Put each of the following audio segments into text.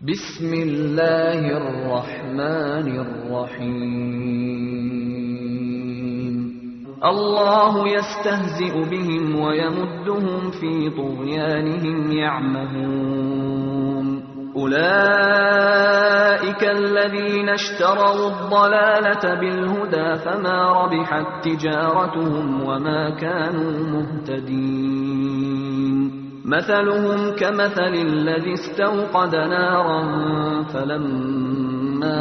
بسم الله الرحمن الرحيم الله يستهزئ بهم ويمدهم في طغيانهم يعمهون أولئك الذين اشتروا الضلالة بالهدى فما ربحت تجارتهم وما كانوا مهتدين مثلهم كمثل الذي استوقد نارا فلما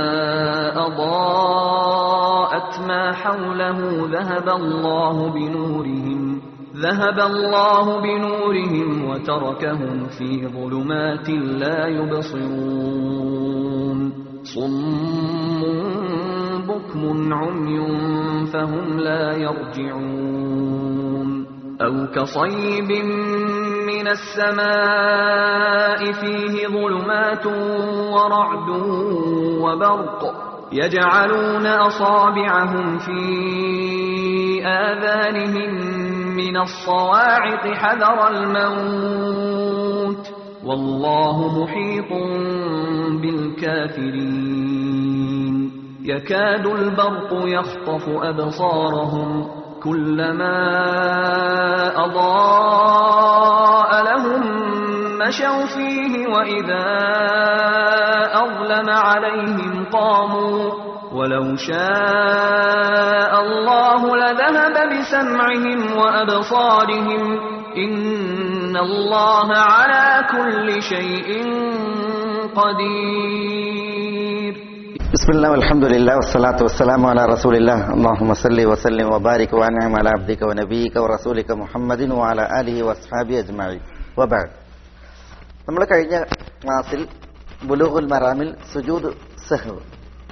أضاءت ما حوله ذهب الله بنورهم ذهب الله بنورهم وتركهم في ظلمات لا يبصرون صم بكم عمي فهم لا يرجعون أو كصيب من السماء فيه ظلمات ورعد وبرق يجعلون أصابعهم في آذانهم من الصواعق حذر الموت والله محيط بالكافرين يكاد البرق يخطف أبصارهم كلما أضاء لهم مشوا فيه وإذا أظلم عليهم قاموا ولو شاء الله لذهب بسمعهم وأبصارهم إن الله على كل شيء قدير بسم الله والحمد لله والصلاة والسلام على رسول الله اللهم صل وسلم وبارك وانعم على عبدك ونبيك ورسولك محمد وعلى آله واصحابه أجمعين وبعد നമ്മൾ കഴിഞ്ഞ ക്ലാസ്സിൽ ബുലൂഹുൽ മറാമിൽ സുജൂദ് സഹവ്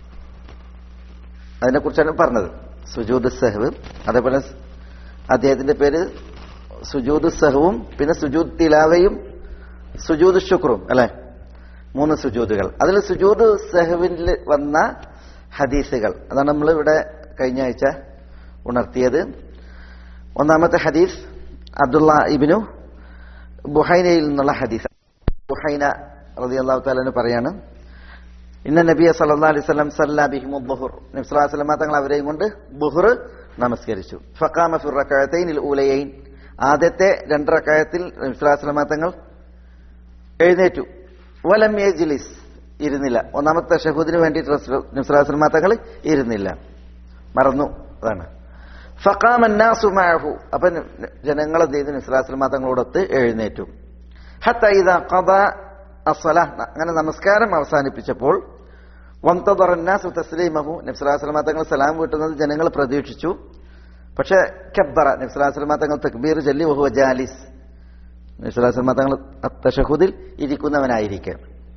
അതിനെക്കുറിച്ചാണ് പറഞ്ഞത് സുജൂദ് സഹവ് അതേപോലെ അദ്ദേഹത്തിന്റെ പേര് സുജൂദ് സഹവും പിന്നെ സുജൂദ് തിലാവയും സുജൂദ് ശുക്രും അല്ലെ മൂന്ന് സുജൂദുകൾ അതിൽ സുജൂദ് സഹവിൽ വന്ന ഹദീസുകൾ അതാണ് നമ്മൾ ഇവിടെ കഴിഞ്ഞ ആഴ്ച ഉണർത്തിയത് ഒന്നാമത്തെ ഹദീസ് അബ്ദുള്ള ഇബിനു ബുഹൈനയിൽ നിന്നുള്ള ഹദീസ് ബുഹൈന റതി അള്ളാഹു താലു പറയാണ് ഇന്ന നബിയ സല്ലാ അലൈഹി സ്വലം സല്ലാ ബിഹിമു ബുഹുർ നബ്സുല്ലാ സ്വലമ തങ്ങൾ അവരെയും കൊണ്ട് ബുഹുർ നമസ്കരിച്ചു ഫക്കാമ ഫിറക്കഴത്തൈനിൽ ഊലയൈൻ ആദ്യത്തെ രണ്ടറക്കായത്തിൽ നബ്സുല്ലാ സ്വലമ തങ്ങൾ എഴുന്നേറ്റു വലം ജിലിസ് ഇരുന്നില്ല ഒന്നാമത്തെ ഷഹൂദിന് വേണ്ടിയിട്ട് നബ്സുല്ലാ തങ്ങൾ ഇരുന്നില്ല മറന്നു അതാണ് ഫക്കാമന്നാസുമാഹു അപ്പൊ ജനങ്ങൾ എന്ത് ചെയ്തു നബ്സുല്ലാ തങ്ങളോടൊത്ത് എഴുന്നേറ്റു ഹത്ത ഇത കഥ അസ്വല അങ്ങനെ നമസ്കാരം അവസാനിപ്പിച്ചപ്പോൾ വന്തറന്നാസു തസ്ലീമഹു നബ്സുലാസ്ലമ തങ്ങൾ സലാം വീട്ടുന്നത് ജനങ്ങൾ പ്രതീക്ഷിച്ചു പക്ഷെ കബ്ബറ നബ്സുലാസ്ലമ തങ്ങൾ തക്ബീർ ചൊല്ലി വഹു ജാലിസ് നബ്സുലാസ്ലമ തങ്ങൾ തഷഹുദിൽ ഇരിക്കുന്നവനായിരിക്കെ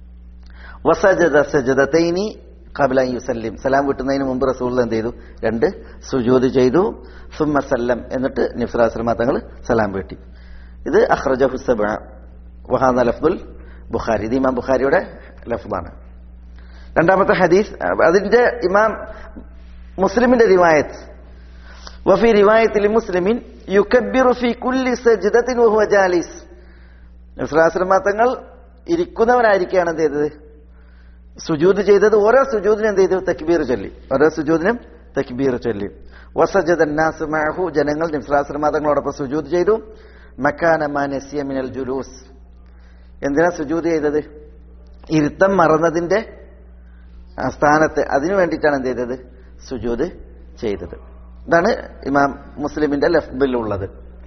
വസജദ സജദതൈനി ഖബല യുസല്ലിം സലാം വീട്ടുന്നതിന് മുമ്പ് റസൂൽ എന്ത് ചെയ്തു രണ്ട് സുജൂദ് ചെയ്തു സുമ്മ സല്ലം എന്നിട്ട് നബ്സുലാസ്ലമ തങ്ങൾ സലാം വീട്ടി ഇത് അഹ്റജഹു സബ വഹാദ ലഫ്ദുൽ ബുഖാരി ഇത് ഇമാം ബുഖാരിയുടെ ലഫ്ദാണ് രണ്ടാമത്തെ ഹദീസ് അതിന്റെ ഇമാം മുസ്ലിമിന്റെ റിവായത്ത് വഫി റിവായത്തിൽ മുസ്ലിമിൻ യുക്കബ്ബിറു ഫി കുല്ലി സജ്ദത്തിൻ വഹുവ ജാലിസ് നസ്രാശ്രമ തങ്ങൾ ഇരിക്കുന്നവനായിരിക്കുകയാണ് എന്ത് ചെയ്തത് സുജൂദ് ചെയ്തത് ഓരോ സുജൂദിനും എന്ത് ചെയ്തു തക്ബീർ ചൊല്ലി ഓരോ സുജൂദിനും തക്ബീർ ചൊല്ലി വസജദന്നാസ് മഅഹു ജനങ്ങൾ നസ്രാശ്രമ തങ്ങളോടൊപ്പം സുജൂദ് ചെയ്തു മക്കാന മാനസിയ മിനൽ ജുലൂസ് എന്തിനാ സുജൂത് ചെയ്തത് ഇരുത്തം മറന്നതിന്റെ സ്ഥാനത്ത് അതിനു വേണ്ടിയിട്ടാണ് എന്ത് ചെയ്തത് സുജൂത് ചെയ്തത് ഇതാണ് ഇമാം മുസ്ലിമിന്റെ ലഫ്ബിലുള്ളത്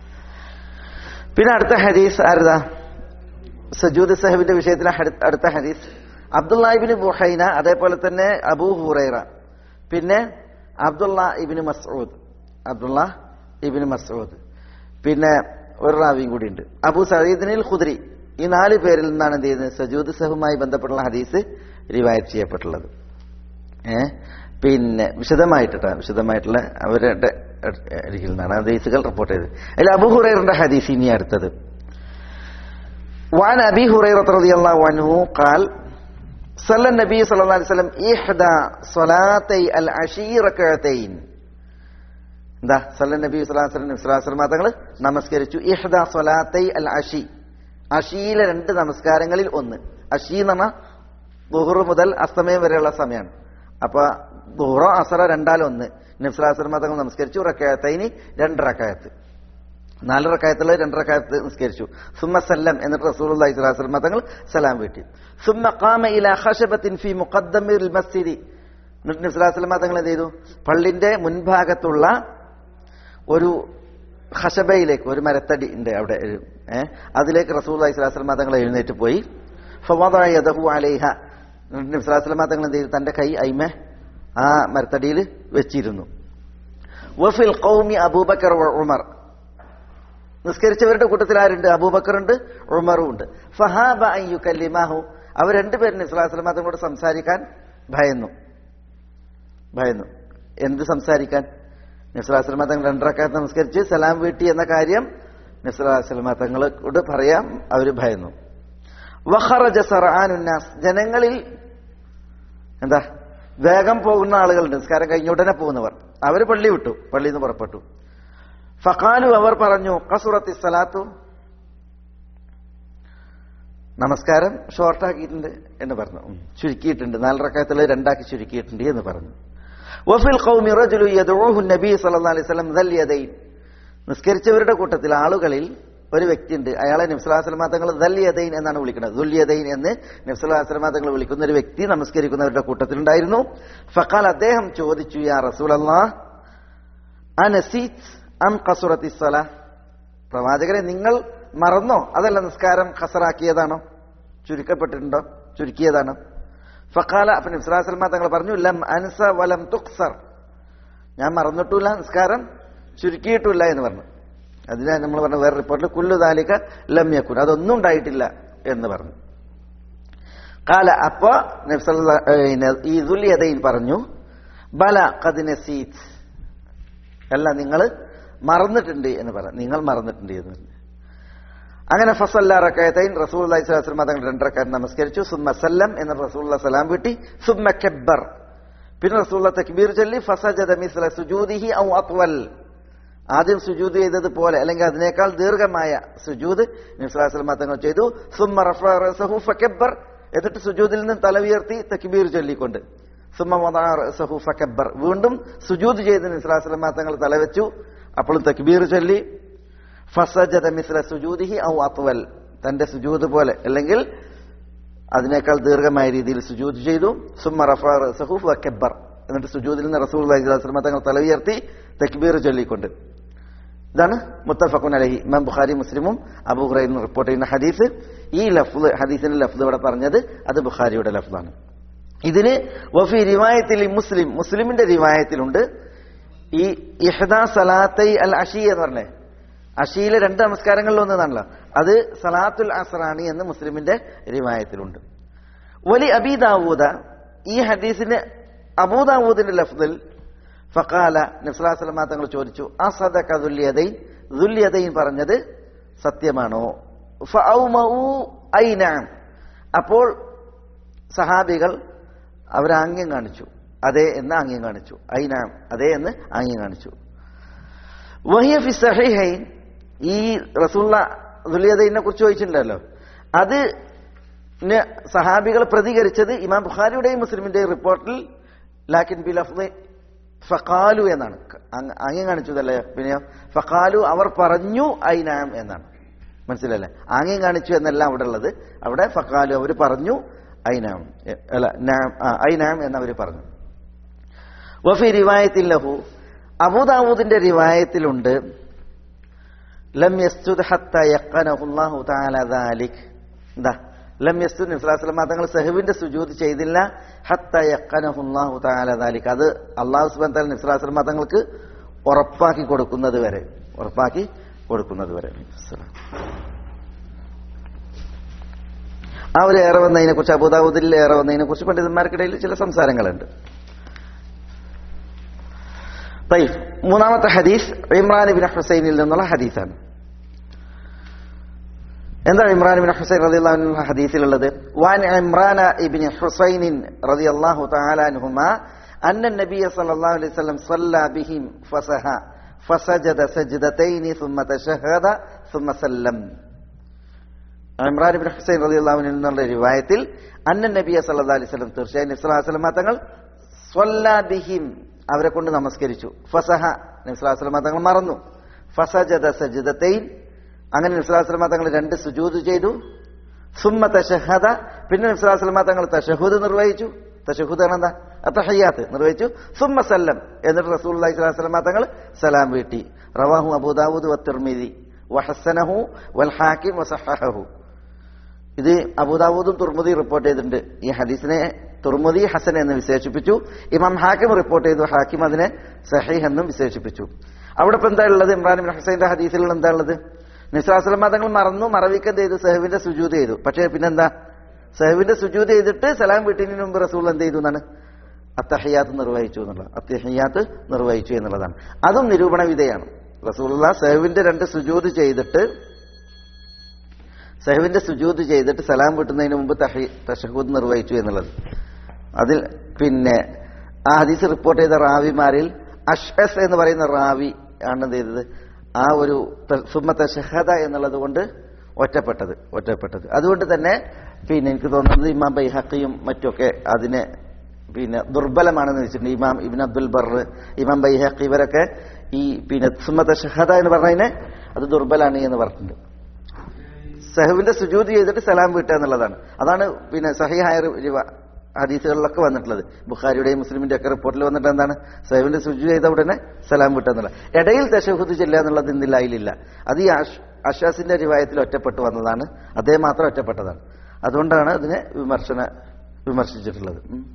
പിന്നെ അടുത്ത ഹദീസ് ആരുതാ സജൂദ് സഹബിന്റെ വിഷയത്തിൽ അടുത്ത ഹദീസ് അബ്ദുല്ലാഹിബിന് ബുഹൈന അതേപോലെ തന്നെ അബൂ ഹുറൈറ പിന്നെ അബ്ദുള്ള ഇബിന് മസൂദ് അബ്ദുള്ള ഇബിന് മസൂദ് പിന്നെ ഒരു റാവിയും കൂടി ഉണ്ട് അബൂ സയ്യിദിനിൽ ഖുദ്രി ഈ നാല് പേരിൽ നിന്നാണ് എന്ത് ചെയ്യുന്നത് സജൂദ് സഹുമായി ബന്ധപ്പെട്ടുള്ള ഹദീസ് റിവായത്ത് ചെയ്യപ്പെട്ടുള്ളത് ഏ പിന്നെ വിശദമായിട്ടാ വിശദമായിട്ടുള്ള അവരുടെ അരികിൽ നിന്നാണ് ഹദീസുകൾ റിപ്പോർട്ട് ചെയ്തത് അതിൽ അബു ഹുറൈറിന്റെ ഹദീസ് ഇനി അടുത്തത് وعن أبي هريرة رضي الله عنه قال صلى النبي صلى الله عليه وسلم إحدى صلاتي العشي ركعتين എന്താ സല്ല നബി സ്വലാസ്ലം തങ്ങൾ നമസ്കരിച്ചു ഇഹ്ദ സ്വലാത്തൈ അൽ അഷി അഷിയിലെ രണ്ട് നമസ്കാരങ്ങളിൽ ഒന്ന് അഷി എന്ന് പറഞ്ഞാൽ ദുഹർ മുതൽ അസ്തമയം വരെയുള്ള സമയമാണ് അപ്പൊ ദുഹറോ അസറോ രണ്ടാലൊന്ന് നബ്സലാസ്ലമ തങ്ങൾ നമസ്കരിച്ചു റക്കായത്തൈനി രണ്ട് റക്കായത്ത് നാല് റക്കായത്തുള്ള രണ്ട് റക്കായത്ത് നിസ്കരിച്ചു സുമ്മ സല്ലം എന്നിട്ട് റസൂൽ സ്വലാസ്ലമ തങ്ങൾ സലാം വീട്ടി സുമ്മ ഖാമ ഇല ഖശബത്തിൻ ഫി മുഖദ്ദമിൽ മസ്ജിദി എന്നിട്ട് നബ്സലാസ്ലമ തങ്ങൾ എന്ത് ചെയ്തു പള്ളിന്റെ മുൻഭാഗത്തുള്ള ഒരു ഖശബയിലേക്ക് ഒരു മരത്തടി ഉണ്ട് അവിടെ ഏഹ് അതിലേക്ക് റസൂൽ സ്വലാസ്ലമ തങ്ങൾ എഴുന്നേറ്റ് പോയി ഫവാദഹു അലൈഹ നബ്സലാസ്ലമ തങ്ങൾ എന്ത് ചെയ്തു തന്റെ കൈ അയിമ ആ മരത്തടിയിൽ വെച്ചിരുന്നു വഫിൽ ഖൗമി അബൂബക്കർ വ ഉമർ നിസ്കരിച്ചവരുടെ കൂട്ടത്തിൽ ആരുണ്ട് അബൂബക്കർ ഉണ്ട് ഉമറും ഉണ്ട് ഫഹാബ അയ്യു കല്ലിമാഹു അവർ രണ്ടുപേരും ഇസ്ലാസ്ലം അതോട് സംസാരിക്കാൻ ഭയന്നു ഭയന്നു എന്ത് സംസാരിക്കാൻ നിസ്ലാസ്ലമ തങ്ങൾ രണ്ടരക്കാലത്ത് നമസ്കരിച്ച് സലാം വീട്ടി എന്ന കാര്യം നിസ്ലാസ്ലമ തങ്ങളോട് പറയാം അവർ ഭയന്നു വഹറജ സറാനുന്നാസ് ജനങ്ങളിൽ എന്താ വേഗം പോകുന്ന ആളുകളുണ്ട് നിസ്കാരം കഴിഞ്ഞ ഉടനെ പോകുന്നവർ അവർ പള്ളി വിട്ടു പള്ളിയിൽ നിന്ന് പുറപ്പെട്ടു ഫഖാലു അവർ പറഞ്ഞു കസുറത്തി സലാത്തു നമസ്കാരം ഷോർട്ടാക്കിയിട്ടുണ്ട് എന്ന് പറഞ്ഞു ഉം, ചുരുക്കിയിട്ടുണ്ട് നാലരക്കാലത്തിൽ രണ്ടാക്കി ചുരുക്കിയിട്ടുണ്ട് എന്ന് പറഞ്ഞു വഫിൽ ഖൗമി റജുലു യദഊഹു നബി സല്ലല്ലാഹു അലൈഹി വസല്ലം ദൽ യദൈൻ നിസ്കരിച്ചവരുടെ കൂട്ടത്തിൽ ആളുകളിൽ ഒരു വ്യക്തിയുണ്ട് അയാളെ നബ്സുലാസ്ലമ തങ്ങൾ ദൽ യദൈൻ എന്നാണ് വിളിക്കുന്നത് ദുൽ യദൈൻ എന്ന് നബ്സുലാസ്ലമ തങ്ങൾ വിളിക്കുന്ന ഒരു വ്യക്തി നമസ്കരിക്കുന്നവരുടെ കൂട്ടത്തിലുണ്ടായിരുന്നു ഫഖാൽ അദ്ദേഹം ചോദിച്ചു യാ റസൂലല്ലാ അനസീത് അം ഖസുറത്തി സ്വല പ്രവാചകരെ നിങ്ങൾ മറന്നോ അതല്ല നിസ്കാരം ഖസറാക്കിയതാണോ ചുരുക്കപ്പെട്ടിട്ടുണ്ടോ ചുരുക്കിയതാണോ ഫഖാല അപ്പൊ നബ്സുലാസ്ലമ തങ്ങൾ പറഞ്ഞു ലം അൻസ വലം തുക്സർ ഞാൻ മറന്നിട്ടില്ല നിസ്കാരം ചുരുക്കിയിട്ടില്ല എന്ന് പറഞ്ഞു അതിനാ നമ്മൾ പറഞ്ഞ വേറെ റിപ്പോർട്ടിൽ കുല്ലു താലിക ലമ്യക്കുൻ അതൊന്നും ഉണ്ടായിട്ടില്ല എന്ന് പറഞ്ഞു കാല അപ്പോ നബ്സല്ല ഈ ദുല്യതയിൽ പറഞ്ഞു ബല കദിനസീത് അല്ല നിങ്ങൾ മറന്നിട്ടുണ്ട് എന്ന് പറഞ്ഞു നിങ്ങൾ മറന്നിട്ടുണ്ട് എന്ന് പറഞ്ഞു അങ്ങനെ ഫസല്ല റക്കയത്തൈൻ റസൂൽ അലൈഹി സ്വലാസ്ലം തങ്ങൾ രണ്ടരക്കാരൻ നമസ്കരിച്ചു സുമ്മ സല്ലം എന്ന് റസൂൽ സലാം വീട്ടി സുമ്മ കെബ്ബർ പിന്നെ റസൂൽ തക്ബീർ ചൊല്ലി ഫസജദ മിസ്ല സുജൂദിഹി ഔ അത്വൽ ആദ്യം സുജൂദ് ചെയ്തത് പോലെ അല്ലെങ്കിൽ അതിനേക്കാൾ ദീർഘമായ സുജൂദ് നിസ്ലാസ്ലം തങ്ങൾ ചെയ്തു സുമ്മ റഫഅ റഅസഹു ഫകബ്ബർ എന്നിട്ട് സുജൂദിൽ നിന്ന് തല ഉയർത്തി തക്ബീർ ചൊല്ലിക്കൊണ്ട് സുമ്മ വദഅ റഅസഹു ഫകബ്ബർ വീണ്ടും സുജൂദ് ചെയ്ത് നിസ്ലാസ്ലം തങ്ങൾ തല വെച്ചു അപ്പോഴും തക്ബീർ ചൊല്ലി ഫസജദ മിസ്ല സുജൂദിഹി ഔ അത്വൽ തന്റെ സുജൂദ് പോലെ അല്ലെങ്കിൽ അതിനേക്കാൾ ദീർഘമായ രീതിയിൽ സുജൂദ് ചെയ്തു സുമ്മ റഫഅ റഅസഹു ഫകബ്ബർ എന്നിട്ട് സുജൂദിൽ നിന്ന് റസൂൽ അലൈഹി സ്വലം തങ്ങൾ തല ഉയർത്തി തക്ബീർ ചൊല്ലിക്കൊണ്ട് ഇതാണ് മുത്തഫഖുൻ അലഹി ഇമാം ബുഖാരി മുസ്ലിമും അബൂ ഹുറൈനും റിപ്പോർട്ട് ചെയ്യുന്ന ഹദീസ് ഈ ലഫ്ദ് ഹദീസിന്റെ ലഫ്ദ് ഇവിടെ പറഞ്ഞത് അത് ബുഖാരിയുടെ ലഫ്ദാണ് ഇതിന് വഫി റിവായത്തിൽ മുസ്ലിം മുസ്ലിമിന്റെ റിവായത്തിലുണ്ട് ഈ ഇഹ്ദാ സലാത്തൈ അൽ അഷി എന്ന് പറഞ്ഞേ അഷിയിലെ രണ്ട് നമസ്കാരങ്ങളിൽ ഒന്നതാണല്ലോ അത് സലാത്തുൽ അസ്റാണി എന്ന് മുസ്ലിമിന്റെ റിവായത്തിലുണ്ട് വലി അബീദാവൂദ ഈ ഹദീസിന് അബൂദാവൂദിന്റെ ലഫ്ദിൽ ഫക്കാല നബ്സലാസ്ലമ തങ്ങൾ ചോദിച്ചു ആ സദക്ക ദുല്യതൈൻ ദുല്യതൈൻ പറഞ്ഞത് സത്യമാണോ ഫഔമഊ ഐനാം അപ്പോൾ സഹാബികൾ അവരാംഗ്യം കാണിച്ചു അതെ എന്ന് ആംഗ്യം കാണിച്ചു ഐനാം അതെ എന്ന് ആംഗ്യം കാണിച്ചു വഹിയ ഫി സഹിഹൈൻ ഈ റസൂള്ള ദുല്യതൈനെ കുറിച്ച് ചോദിച്ചിട്ടുണ്ടല്ലോ അത് ന് സഹാബികൾ പ്രതികരിച്ചത് ഇമാം ബുഖാരിയുടെയും മുസ്ലിമിന്റെയും റിപ്പോർട്ടിൽ ലാക്കിൻ ബി ലഫ്ദ് ഫഖാലു എന്നാണ് അങ് ആംഗ്യം കാണിച്ചതല്ലേ പിന്നെ ഫഖാലു അവർ പറഞ്ഞു ഐനാം എന്നാണ് മനസ്സിലല്ലേ ആംഗ്യം കാണിച്ചു എന്നല്ല അവിടെ ഉള്ളത് അവിടെ ഫഖാലു അവർ പറഞ്ഞു ഐനാം എ- അല്ല നാം ആ, ഐനാം എന്ന് അവർ പറഞ്ഞു വഫി റിവായത്തിൽ ലഹു അബൂദാവൂദിന്റെ റിവായത്തിലുണ്ട് ലം യസ്തുദ് ഹത്ത യഖനഹു അല്ലാഹു തആല ദാലിക് എന്താ ലം യസ്തുദ് നബ്സല്ലാസ്ലം തങ്ങൾ സഹബിന്റെ സുജൂദ് ചെയ്തില്ല ഹത്ത യഖനഹു അല്ലാഹു തആല ദാലിക് അത് അല്ലാഹു സുബ്ഹാനഹു തആല നബ്സല്ലാസ്ലം തങ്ങൾക്ക് ഉറപ്പാക്കി കൊടുക്കുന്നത് വരെ ഉറപ്പാക്കി കൊടുക്കുന്നത് വരെ അസ്സലാം. ആ ഒരു ഏറെ വന്നതിനെ കുറിച്ച് അബൂദാവൂദിൽ ഏറെ വന്നതിനെ കുറിച്ച് പണ്ഡിതന്മാർക്കിടയിൽ ചില സംസാരങ്ങളുണ്ട് طيب മൂന്നാമത്തെ ഹദീസ് ഇമ്രാൻ ബിൻ ഹുസൈനിൽ നിന്നുള്ള ഹദീസാണ് എന്താ ഇമ്രാൻ ബിൻ ഹുസൈൻ റളിയല്ലാഹു അൻഹു ഹദീസിലുള്ളത് വാൻ ഇമ്രാൻ ഇബ്നു ഹുസൈൻ റളിയല്ലാഹു തആല അൻഹുമാ അന്ന നബിയ സല്ലല്ലാഹു അലൈഹി വസല്ലം صلى بهم فسح فسجد سجدتين ثم تشهد ثم سلم ഇമ്രാൻ ബിൻ ഹുസൈൻ റളിയല്ലാഹുവിൽ നിന്നുള്ള റിവായത്തിൽ അന്ന നബിയ സല്ലല്ലാഹു അലൈഹി വസല്ലം തീർച്ചയായും നബി സല്ലല്ലാഹു അലൈഹി വസല്ലം തങ്ങൾ സ്വല്ലാ ബിഹിം അവരെ കൊണ്ട് നമസ്കരിച്ചു ഫസഹ നബി സല്ലല്ലാഹു അലൈഹി വസല്ലം തങ്ങൾ മറന്നു ഫസജദ സജ്ദതൈൻ അങ്ങനെ നബി സല്ലല്ലാഹു അലൈഹി വസല്ലം തങ്ങൾ രണ്ട് സുജൂദ് ചെയ്തു സുമ്മ തശഹദ പിന്നെ നബി സല്ലല്ലാഹു അലൈഹി വസല്ലം തങ്ങൾ തശഹുദ് നിർവഹിച്ചു തശഹുദ് എന്താ അത്തഹയ്യാത്ത് നിർവഹിച്ചു സുമ്മ സല്ലം എന്നിട്ട് റസൂലുള്ളാഹി സ്വല്ലല്ലാഹു അലൈഹി വസല്ലം തങ്ങൾ സലാം വീട്ടി റവാഹു അബൂദാവൂദ് വത്തിർമിദി വഹസനഹു വൽ ഹാക്കിം വസഹഹു ഇത് അബൂദാവൂദും തുർമുദി റിപ്പോർട്ട് ചെയ്തിട്ടുണ്ട് ഈ ഹദീസിനെ തുർമുദി ഹസൻ എന്ന് വിശേഷിപ്പിച്ചു ഇമാം ഹാക്കിം റിപ്പോർട്ട് ചെയ്തു ഹാക്കിം അതിനെ സഹീഹ് എന്നും വിശേഷിപ്പിച്ചു അവിടെ ഇപ്പൊ എന്താ ഉള്ളത് ഇമ്രാൻ ബിൻ ഹുസൈന്റെ ഹദീസിൽ എന്താ ഉള്ളത് നിസ്ലാസ്ലം തങ്ങൾ മറന്നു മറവിക്കം ചെയ്തു സഹബിന്റെ സുജൂത് ചെയ്തു പക്ഷേ പിന്നെന്താ സഹബിന്റെ സുജൂത് ചെയ്തിട്ട് സലാം വീട്ടിന് മുമ്പ് റസൂൽ എന്ത് ചെയ്തു എന്നാണ് അത്തഹയ്യാത്ത് നിർവഹിച്ചു എന്നുള്ളത് അത്തഹയ്യാത്ത് നിർവഹിച്ചു എന്നുള്ളതാണ് അതും നിരൂപണ വിധേയാണ് റസൂലുള്ള സഹബിന്റെ രണ്ട് സുജൂത് ചെയ്തിട്ട് സഹബിന്റെ സുജൂത് ചെയ്തിട്ട് സലാം വീട്ടുന്നതിന് മുമ്പ് തഹി തഷഹൂദ് നിർവഹിച്ചു എന്നുള്ളത് അതിൽ പിന്നെ ആ ഹദീസ് റിപ്പോർട്ട് ചെയ്ത റാവിമാരിൽ അഷ്അസ് എന്ന് പറയുന്ന റാവി ആണ് എന്ത് ചെയ്തത് ആ ഒരു ത- സുമ്മ തഷഹദ എന്നുള്ളത് കൊണ്ട് ഒറ്റപ്പെട്ടത് ഒറ്റപ്പെട്ടത് അതുകൊണ്ട് തന്നെ പിന്നെ എനിക്ക് തോന്നുന്നത് ഇമാം ബൈഹക്കിയും മറ്റൊക്കെ അതിനെ പിന്നെ ദുർബലമാണെന്ന് വെച്ചിട്ടുണ്ട് ഇമാം ഇബിൻ അബ്ദുൽ ബർ ഇമാം ബൈഹഖി ഇവരൊക്കെ ഈ പിന്നെ സുമ്മ തഷഹദ എന്ന് പറഞ്ഞതിനെ അത് ദുർബലാണ് എന്ന് പറഞ്ഞിട്ടുണ്ട് സഹുവിന്റെ സുജൂത് ചെയ്തിട്ട് സലാം വീട്ടുക എന്നുള്ളതാണ് അതാണ് പിന്നെ സഹിഹായ റിവ- ഹദീസുകളിലൊക്കെ വന്നിട്ടുള്ളത് ബുഖാരിയുടെയും മുസ്ലിമിന്റെ ഒക്കെ റിപ്പോർട്ടിൽ വന്നിട്ട് എന്താണ് സഹുവിന്റെ സുജു ചെയ്ത ഉടനെ സലാം വീട്ടുക എന്നുള്ളത് ഇടയിൽ തഷഹുദ് ചെല്ലുക എന്നുള്ളത് ഇന്നില്ല അതിലില്ല അത് ഈ അഷ്- അഷാസിന്റെ റിവായത്തിൽ ഒറ്റപ്പെട്ടു വന്നതാണ് അദ്ദേഹം മാത്രം ഒറ്റപ്പെട്ടതാണ് അതുകൊണ്ടാണ് അതിനെ വിമർശന വിമർശിച്ചിട്ടുള്ളത് ഉം.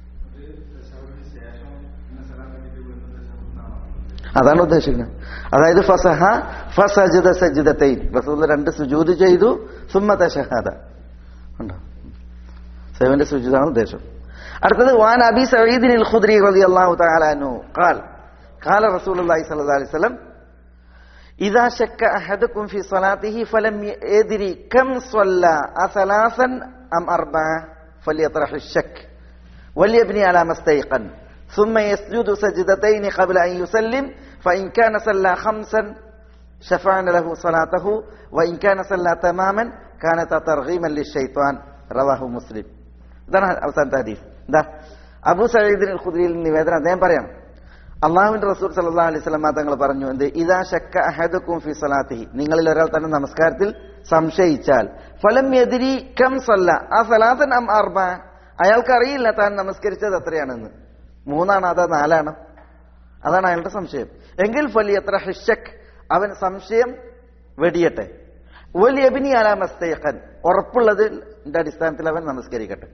അതാണ് ഉദ്ദേശിക്കുന്നത് അതായത് ഫസഹ ഫസജിദ സജിദത്തൈൻ റസൂൽ രണ്ട് സുജൂദ് ചെയ്തു സുമ്മ തശഹദ ഉണ്ടോ സൈവന്റെ സുജൂദാണ് ഉദ്ദേശം അടുത്തത് വാൻ അബി സഈദിൻ അൽ ഖുദ്രി റളിയല്ലാഹു തആല അൻഹു قال قال رسول الله صلى الله عليه وسلم إذا شك أحدكم في صلاته فلم يدري كم صلى أثلاثا أم أربعة فليطرح الشك وليبني على ما استيقن ثم يسجد سجدتين قبل أن يسلم فإن كان صلى خمسا شفعنا له صلاته وإن كان صلى تماما كانت ترغيما للشيطان رواه مسلم ഇതാണ് അവസാനത്തെ ഹദീസ് എന്താ അബു സയ്യിദിൻ ഖുദ്രിയിൽ നിവേദനം അദ്ദേഹം പറയാം അള്ളാഹുവിന്റെ റസൂൽ സല്ലല്ലാഹു അലൈഹി വസല്ലം തങ്ങൾ പറഞ്ഞു എന്ത് ഇദാ ശക്ക അഹദുക്കും ഫി സലാത്തിഹി നിങ്ങളിൽ ഒരാൾ തന്നെ നമസ്കാരത്തിൽ സംശയിച്ചാൽ ഫലം എതിരി കം സല്ല ആ സലാത്തൻ അം അർബ അയാൾക്ക് അറിയില്ല താൻ നമസ്കരിച്ചത് എത്രയാണെന്ന് മൂന്നാണ് അതോ നാലാണ് അതാണ് അയാളുടെ സംശയം എങ്കിൽ ഫലി എത്ര ഹിഷക് അവൻ സംശയം വെടിയട്ടെ വലിയ അഭിനി അലാമസ്തേഖൻ ഉറപ്പുള്ളതിന്റെ അടിസ്ഥാനത്തിൽ അവൻ നമസ്കരിക്കട്ടെ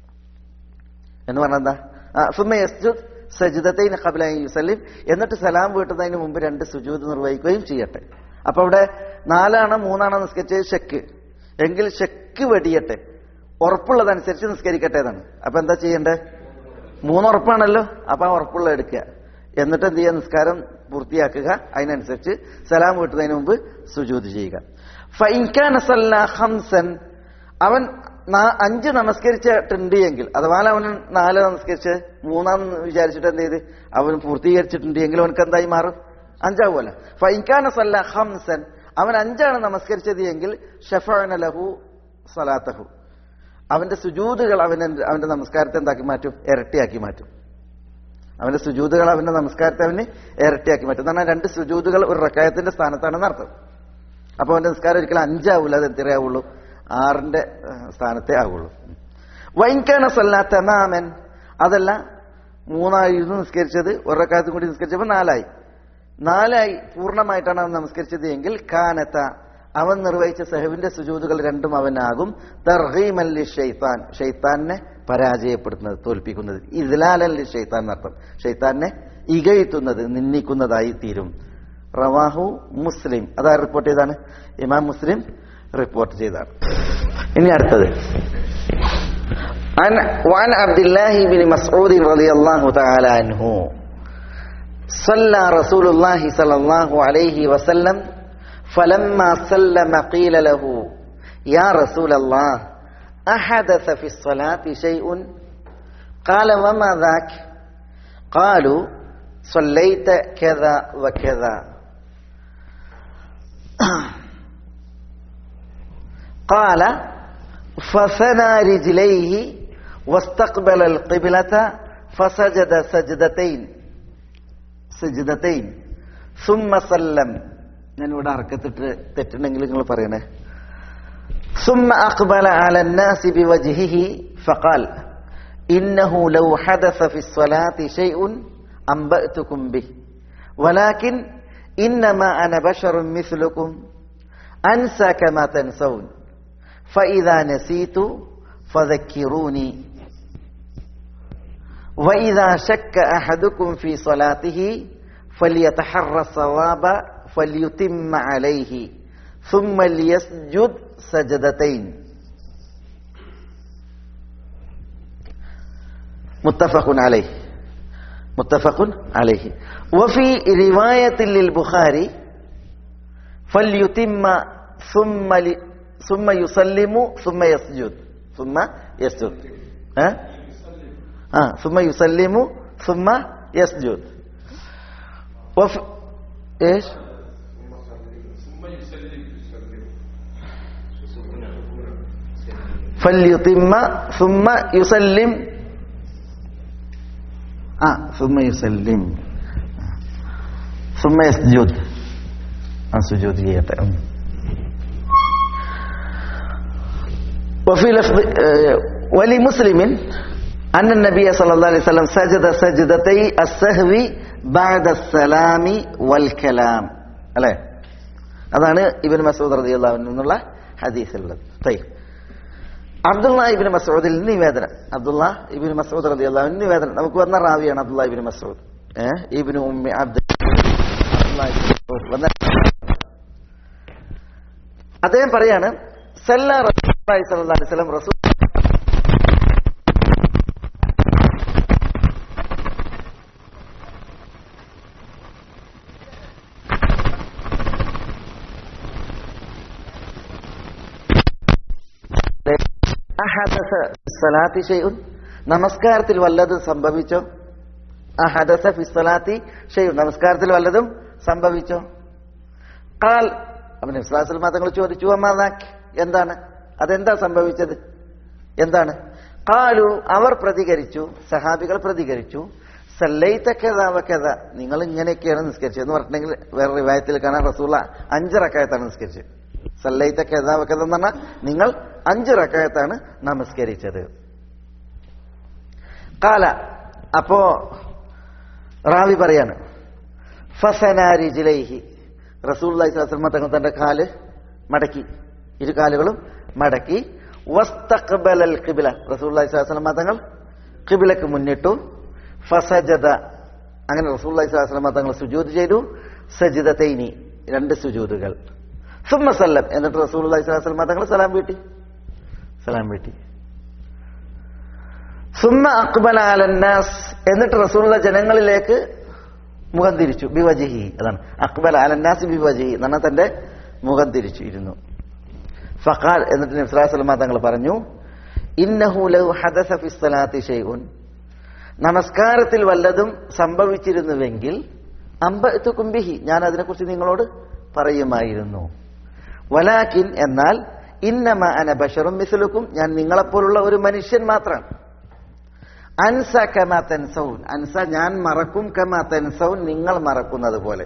എന്ന് പറഞ്ഞെന്താ സുമ യസ്ജുദ് സജിദത്തൈൻ ഖബ്ല അൻ യുസല്ലിം എന്നിട്ട് സലാം വീട്ടുന്നതിന് മുമ്പ് രണ്ട് സുജൂദ് നിർവഹിക്കുകയും ചെയ്യട്ടെ അപ്പൊ അവിടെ നാലാണോ മൂന്നാണോ നിസ്കരിച്ചത് ഷെക്ക് എങ്കിൽ ഷെക്ക് വെടിയട്ടെ ഉറപ്പുള്ളതനുസരിച്ച് നിസ്കരിക്കട്ടെ എന്നാണ് അപ്പൊ എന്താ ചെയ്യണ്ടേ മൂന്നുറപ്പാണല്ലോ അപ്പൊ ആ ഉറപ്പുള്ള എടുക്കുക എന്നിട്ട് എന്ത് ചെയ്യുക നിസ്കാരം പൂർത്തിയാക്കുക അതിനനുസരിച്ച് സലാം വീട്ടുന്നതിന് മുമ്പ് സുജൂദ് ചെയ്യുക ഫൈൻകാന സല്ല ഹംസൻ അവൻ നാ- അഞ്ച് നമസ്കരിച്ചിട്ടുണ്ട് എങ്കിൽ അഥവാ അവൻ നാല് നമസ്കരിച്ച് മൂന്നാം വിചാരിച്ചിട്ട് എന്ത് ചെയ്ത് അവൻ പൂർത്തീകരിച്ചിട്ടുണ്ട് എങ്കിൽ അവനക്ക് എന്തായി മാറും അഞ്ചാവുമല്ലോ ഫൈൻകാന സല്ല ഹംസൻ അവൻ അഞ്ചാണ് നമസ്കരിച്ചത് എങ്കിൽ ഷഫഅന ലഹു സലാത്തഹു അവന്റെ സുജൂതുകൾ അവന്റെ അവന്റെ നമസ്കാരത്തെ എന്താക്കി മാറ്റും ഇരട്ടിയാക്കി മാറ്റും അവന്റെ സുജൂതുകൾ അവന്റെ നമസ്കാരത്തെ അവന് ഇരട്ടിയാക്കി മാറ്റും എന്ന് പറഞ്ഞാൽ രണ്ട് സുജൂതുകൾ ഒരു റക്കായത്തിന്റെ സ്ഥാനത്താണെന്ന് അർത്ഥം അപ്പൊ അവന്റെ നിസ്കാരം ഒരിക്കലും അഞ്ചാവൂല അത് എത്രയേ ആവുള്ളൂ ആറിന്റെ ഏഹ്, സ്ഥാനത്തേ ആവുള്ളൂ വൈൻകാന സല്ല തമാമൻ അതല്ല മൂന്നായിരുന്നു നിസ്കരിച്ചത് ഒരു റക്കായത്തും കൂടി നിസ്കരിച്ചപ്പോൾ നാലായി നാലായി പൂർണ്ണമായിട്ടാണ് അവൻ നമസ്കരിച്ചത് എങ്കിൽ കാനത്ത അവൻ നിർവഹിച്ച സഹബിന്റെ സുജൂതുകൾ രണ്ടും അവനാകും തർഹീമല്ലി ഷെയ്ത്താൻ ഷെയ്ത്താനെ പരാജയപ്പെടുത്തുന്നത് തോൽപ്പിക്കുന്നത് ഇദ്ലാലല്ലി ഷെയ്ത്താൻ എന്നർത്ഥം ഷെയ്ത്താനെ ഇകഴ്ത്തുന്നത് നിന്ദിക്കുന്നതായി തീരും റവാഹു മുസ്ലിം അതാ റിപ്പോർട്ട് ചെയ്താണ് ഇമാം മുസ്ലിം റിപ്പോർട്ട് ചെയ്താണ് ഇനി അടുത്തത് عن وعن عبد الله بن مسعود رضي الله تعالى عنه صلى رسول الله صلى الله عليه وسلم فلما سلم قيل له يا رسول الله أحدث في الصلاة شيء قال وما ذاك قالوا صليت كذا وكذا قال فثنى رجليه واستقبل القبلة فسجد سجدتين سجدتين ثم سلم ഞാൻ ഇവിടെ അറക്കത്തിട്ട് തെറ്റുണ്ടെങ്കിൽ നിങ്ങൾ പറയണേ ثم أقبل على الناس بوجهه فقال إنه لو حدث في الصلاة شيء أنبأتكم به ولكن إنما أنا بشر مثلكم أنسى كما تنسون فإذا نسيت فذكروني وإذا شك أحدكم في صلاته فليتحرى الصواب فليتم عليه ثم ليسجد سجدتين متفق عليه متفق عليه وفي رواية للبخاري فليتم ثم ل... ثم يسلم ثم يسجد ثم يسجد ها آه ثم يسلم ثم يسجد وفي ايش فليتم ثم يسلم آه ثم يسلم ثم يسجد ആ സുജൂത് ചെയ്യട്ടെ ഉം. وفي لفظ آه، ولمسلم أن النبي صلى الله عليه وسلم سجد سجدتي السهو بعد السلام والكلام അല്ലേ അതാണ് ഇബിൻ മസൂദ് റളിയല്ലാഹു അൻഹു എന്നുള്ള ഹദീസിലുള്ളത് തയ്യബ് അബ്ദുള്ള ഇബിൻ മസൂദിൽ നിന്ന് നിവേദനം അബ്ദുള്ള ഇബിൻ മസൂദ് റളിയല്ലാഹു അൻഹു നിവേദനം നമുക്ക് വന്ന റാവിയാണ് അബ്ദുള്ള ഇബിൻ മസൂദ് ഏഹ് ഇബ്നു ഉമ്മി അബ്ദു അബ്ദുള്ള ഇബ്നു മസൂദ് വന്ന അദ്ദേഹം പറയാണ് സല്ല റസൂലുള്ളാഹി സ്വല്ലല്ലാഹു അലൈഹി വസല്ലം റസൂൽ അഹദസ സ്വലാത്തി ഷൈഉൻ നമസ്കാരത്തിൽ വല്ലതും സംഭവിച്ചോ അഹദസ ഫി സ്വലാത്തി ഷൈഉൻ നമസ്കാരത്തിൽ വല്ലതും സംഭവിച്ചോ ഖാൽ അവൻ ഇസ്ലാസുൽ തങ്ങൾ ചോദിച്ചു അമ്മാതാക്ക് എന്താണ് അതെന്താ സംഭവിച്ചത് എന്താണ് കാലു അവർ പ്രതികരിച്ചു സഹാബികൾ പ്രതികരിച്ചു സല്ലൈത്തക്കഥ നിങ്ങൾ ഇങ്ങനെയൊക്കെയാണ് നിസ്കരിച്ചത് എന്ന് പറഞ്ഞിട്ടുണ്ടെങ്കിൽ വേറെ റിവായത്തിൽ കാണാൻ റസൂള്ള അഞ്ച് റക്കായത്താണ് നിസ്കരിച്ചത് സല്ലൈത്തക്കഥ എന്ന് പറഞ്ഞാൽ നിങ്ങൾ അഞ്ച് റക്കായത്താണ് നമസ്കരിച്ചത് കാല അപ്പോ റാവി പറയാണ് ഫസനാരി ജിലൈഹി റസൂൽ തങ്ങൾ തന്റെ കാല് മടക്കി ഇരു കാലുകളും മടക്കി വസ്തഖ്ബലൽ ഖിബില റസൂൽ തങ്ങൾ ഖിബിലക്ക് മുന്നിട്ടു ഫസജദ അങ്ങനെ റസൂൽ തങ്ങൾ സുജൂദ് ചെയ്തു സജിദതൈനി രണ്ട് സുജൂദുകൾ സുമ്മ സല്ലം എന്നിട്ട് റസൂൽ തങ്ങൾ സലാം വീട്ടി സലാം വീട്ടി സുമ്മ അക്ബല അലന്നാസ് എന്നിട്ട് റസൂലുള്ള ജനങ്ങളിലേക്ക് മുഖം തിരിച്ചു ബിവജിഹി അതാണ് അക്ബൽ അലന്നാസ് ബിവജിഹി എന്നാണ് തന്റെ മുഖം തിരിച്ചു ഇരുന്നു ഫഖാൽ എന്നിട്ട് നബ്സലാസ്ലമ തങ്ങൾ പറഞ്ഞു ഇന്നഹു ലഹു ഹദസ ഫി സ്വലാത്തി ഷൈഉൻ നമസ്കാരത്തിൽ വല്ലതും സംഭവിച്ചിരുന്നുവെങ്കിൽ അമ്പത്തുക്കും ബിഹി ഞാൻ അതിനെക്കുറിച്ച് നിങ്ങളോട് പറയുമായിരുന്നു വലാക്കിൻ എന്നാൽ ഇന്നമ അന ബഷറും മിസ്ലുക്കും ഞാൻ നിങ്ങളെപ്പോലുള്ള ഒരു മനുഷ്യൻ മാത്രമാണ് അൻസ കമാ തെൻസൗൻ അൻസ ഞാൻ മറക്കും കമാ തെൻസൗൻ നിങ്ങൾ മറക്കുന്നത് പോലെ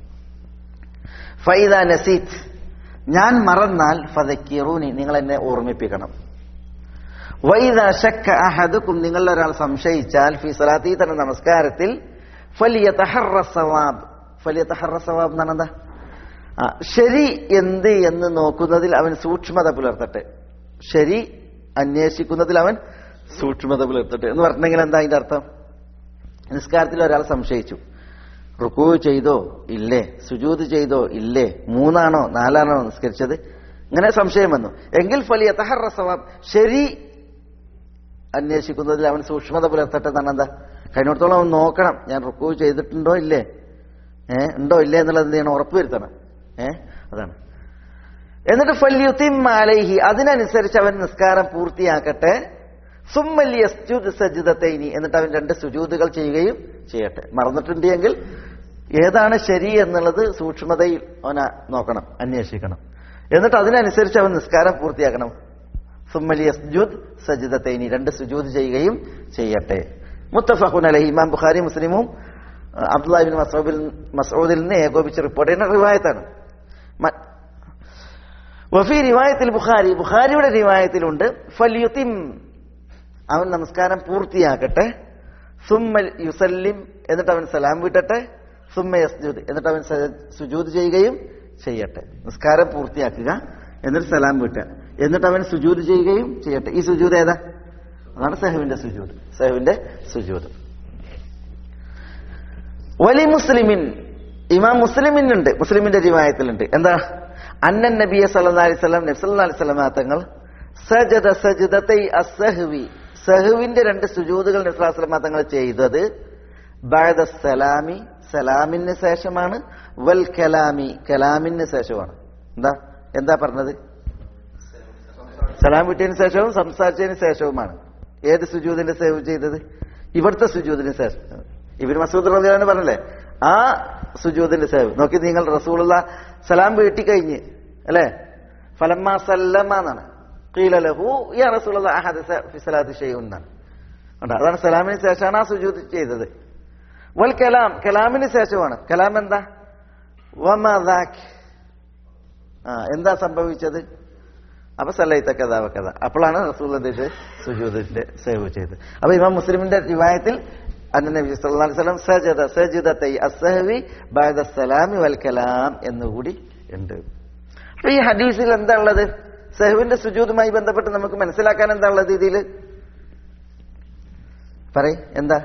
ഫൈദ നസീത്ത് ഞാൻ മറന്നാൽ ഫതക്കീറൂനി നിങ്ങൾ എന്നെ ഓർമ്മിപ്പിക്കണം വൈദ ഷക്ക അഹദുക്കും നിങ്ങളിൽ ഒരാൾ സംശയിച്ചാൽ ഫി സലാത്തി തന്നെ നമസ്കാരത്തിൽ ഫലിയ തഹറ സവാബ് ഫലിയ തഹറ സവാബ് എന്നാണ് എന്താ ആ, ശരി എന്ത് എന്ന് നോക്കുന്നതിൽ അവൻ സൂക്ഷ്മത പുലർത്തട്ടെ ശരി അന്വേഷിക്കുന്നതിൽ അവൻ സൂക്ഷ്മത പുലർത്തട്ടെ എന്ന് പറഞ്ഞെങ്കിൽ എന്താ അതിന്റെ അർത്ഥം നിസ്കാരത്തിൽ ഒരാൾ സംശയിച്ചു റുക്കൂ ചെയ്തോ ഇല്ലേ സുജൂത് ചെയ്തോ ഇല്ലേ മൂന്നാണോ നാലാണോ നിസ്കരിച്ചത് ഇങ്ങനെ സംശയം വന്നു എങ്കിൽ ഫലിയ തഹറ സവാബ് ശരി അന്വേഷിക്കുന്നതിൽ അവൻ സൂക്ഷ്മത പുലർത്തട്ടെ എന്നാണ് എന്താ കഴിഞ്ഞിടത്തോളം അവൻ നോക്കണം ഞാൻ റുക്കൂ ചെയ്തിട്ടുണ്ടോ ഇല്ലേ ഏ ഉണ്ടോ ഇല്ലേ എന്നുള്ളത് എന്ത് ചെയ്യണം ഉറപ്പുവരുത്തണം ഏ അതാണ് എന്നിട്ട് ഫല്യുത്തിമാലൈഹി അതിനനുസരിച്ച് അവൻ നിസ്കാരം പൂർത്തിയാക്കട്ടെ സുമ്മല്ലി യസ്ജുദ് സജിദത്തൈനി എന്നിട്ട് അവൻ രണ്ട് സുജൂദുകൾ ചെയ്യുകയും ചെയ്യട്ടെ മറന്നിട്ടുണ്ടെങ്കിൽ ഏതാണ് ശരി എന്നുള്ളത് സൂക്ഷ്മതയിൽ അവന നോക്കണം അന്വേഷിക്കണം എന്നിട്ട് അതിനനുസരിച്ച് അവൻ നിസ്കാരം പൂർത്തിയാക്കണം സുമ്മലി യസ്ജുദ് സജിദത്തൈനി രണ്ട് സുജൂദ് ചെയ്യുകയും ചെയ്യട്ടെ മുത്തഫഖുൻ അലൈഹി ഇമാം ബുഖാരി മുസ്ലിമും അഹ് അബ്ദുല്ലാഹിബിൻ മസൂദിൽ മസൂദിൽ നിന്ന് ഏകോപിച്ച് റിപ്പോർട്ട് ചെയ്യുന്ന റിവായത്താണ് മ- വഫി റിവായത്തിൽ ബുഖാരി ബുഖാരിയുടെ റിവായത്തിലുണ്ട് ഫല്യുത്തിം അവൻ നമസ്കാരം പൂർത്തിയാക്കട്ടെ സുമ്മ യുസല്ലിം എന്നിട്ട് അവൻ സലാം വിട്ടട്ടെ സുമ്മ യസ്ജുദ് എന്നിട്ട് അവൻ സ- സുജൂദ് ചെയ്യുകയും ചെയ്യട്ടെ നിസ്കാരം പൂർത്തിയാക്കുക എന്നിട്ട് സലാം വിട്ടുക എന്നിട്ട് അവൻ സുജൂദ് ചെയ്യുകയും ചെയ്യട്ടെ ഈ സുജൂദ് ഏതാ അതാണ് സഹുവിന്റെ സുജൂദ് സഹുവിന്റെ സുജൂദ് വലി മുസ്ലിമിൻ ഇമാം മുസ്ലിമിനുണ്ട് മുസ്ലിമിന്റെ റിവായത്തിലുണ്ട് എന്താ അന്നൻ നബിയ സല്ലല്ലാഹു അലൈഹി വസല്ലം നബി സല്ലല്ലാഹു അലൈഹി വസല്ലം തങ്ങൾ സജദ സജ്ദതൈ അസ്സഹ്വി സഹുവിന്റെ രണ്ട് സുജൂദുകൾ നബി സല്ലല്ലാഹു അലൈഹി വസല്ലം തങ്ങൾ ചെയ്തത് ബഅദ സലാമി സലാമിന് ശേഷമാണ് വൽ കലാമി കലാമിന് ശേഷമാണ് എന്താ എന്താ പറഞ്ഞത് സലാം വിട്ടതിന് ശേഷവും സംസാരിച്ചതിന് ശേഷവുമാണ് ഏത് സുജൂദിന്റെ സേവ് ചെയ്തത് ഇവിടുത്തെ സുജൂദിന് ശേഷം ഇവര് മസൂദ് റബിയാണ് പറഞ്ഞല്ലേ ആ സുജൂദിന്റെ സേവ് നോക്കി നിങ്ങൾ റസൂലുള്ള സലാം വീട്ടി കഴിഞ്ഞ് അല്ലേ ഫലമ്മ സല്ലമ എന്നാണ് ഖീല ലഹു യാ റസൂലുള്ള അഹദസ ഫി സലാത്തി ഷൈഉൻ എന്നാണ് കണ്ടോ? അതാണ് സലാമിന് ശേഷമാണ് ആ സുജൂദ് ചെയ്തത് വൽ കലാം കലാമിന് ശേഷമാണ് കലാം എന്താ വമാ ദാക് ആ എന്താ സംഭവിച്ചത് അപ്പൊ സല്ലൈത്ത കഥ കഥ അപ്പോഴാണ് റസൂൽ എന്തിട്ട് സുജൂദിന്റെ സേവ് ചെയ്തത് അപ്പൊ ഇമാം മുസ്ലിമിന്റെ റിവായത്തിൽ അന്ന നബി സല്ലല്ലാഹു അലൈഹി വസല്ലം സജദ സജിദതൈ അസ്സഹവി ബഅദ സലാമി വൽ കലാം എന്നുകൂടി ഉണ്ട് അപ്പൊ ഈ ഹദീസിൽ എന്താ ഉള്ളത് സഹുവിന്റെ സുജൂദുമായി ബന്ധപ്പെട്ട് നമുക്ക് മനസ്സിലാക്കാൻ എന്താ ഉള്ളത് ഇതിൽ പറയ് എന്താ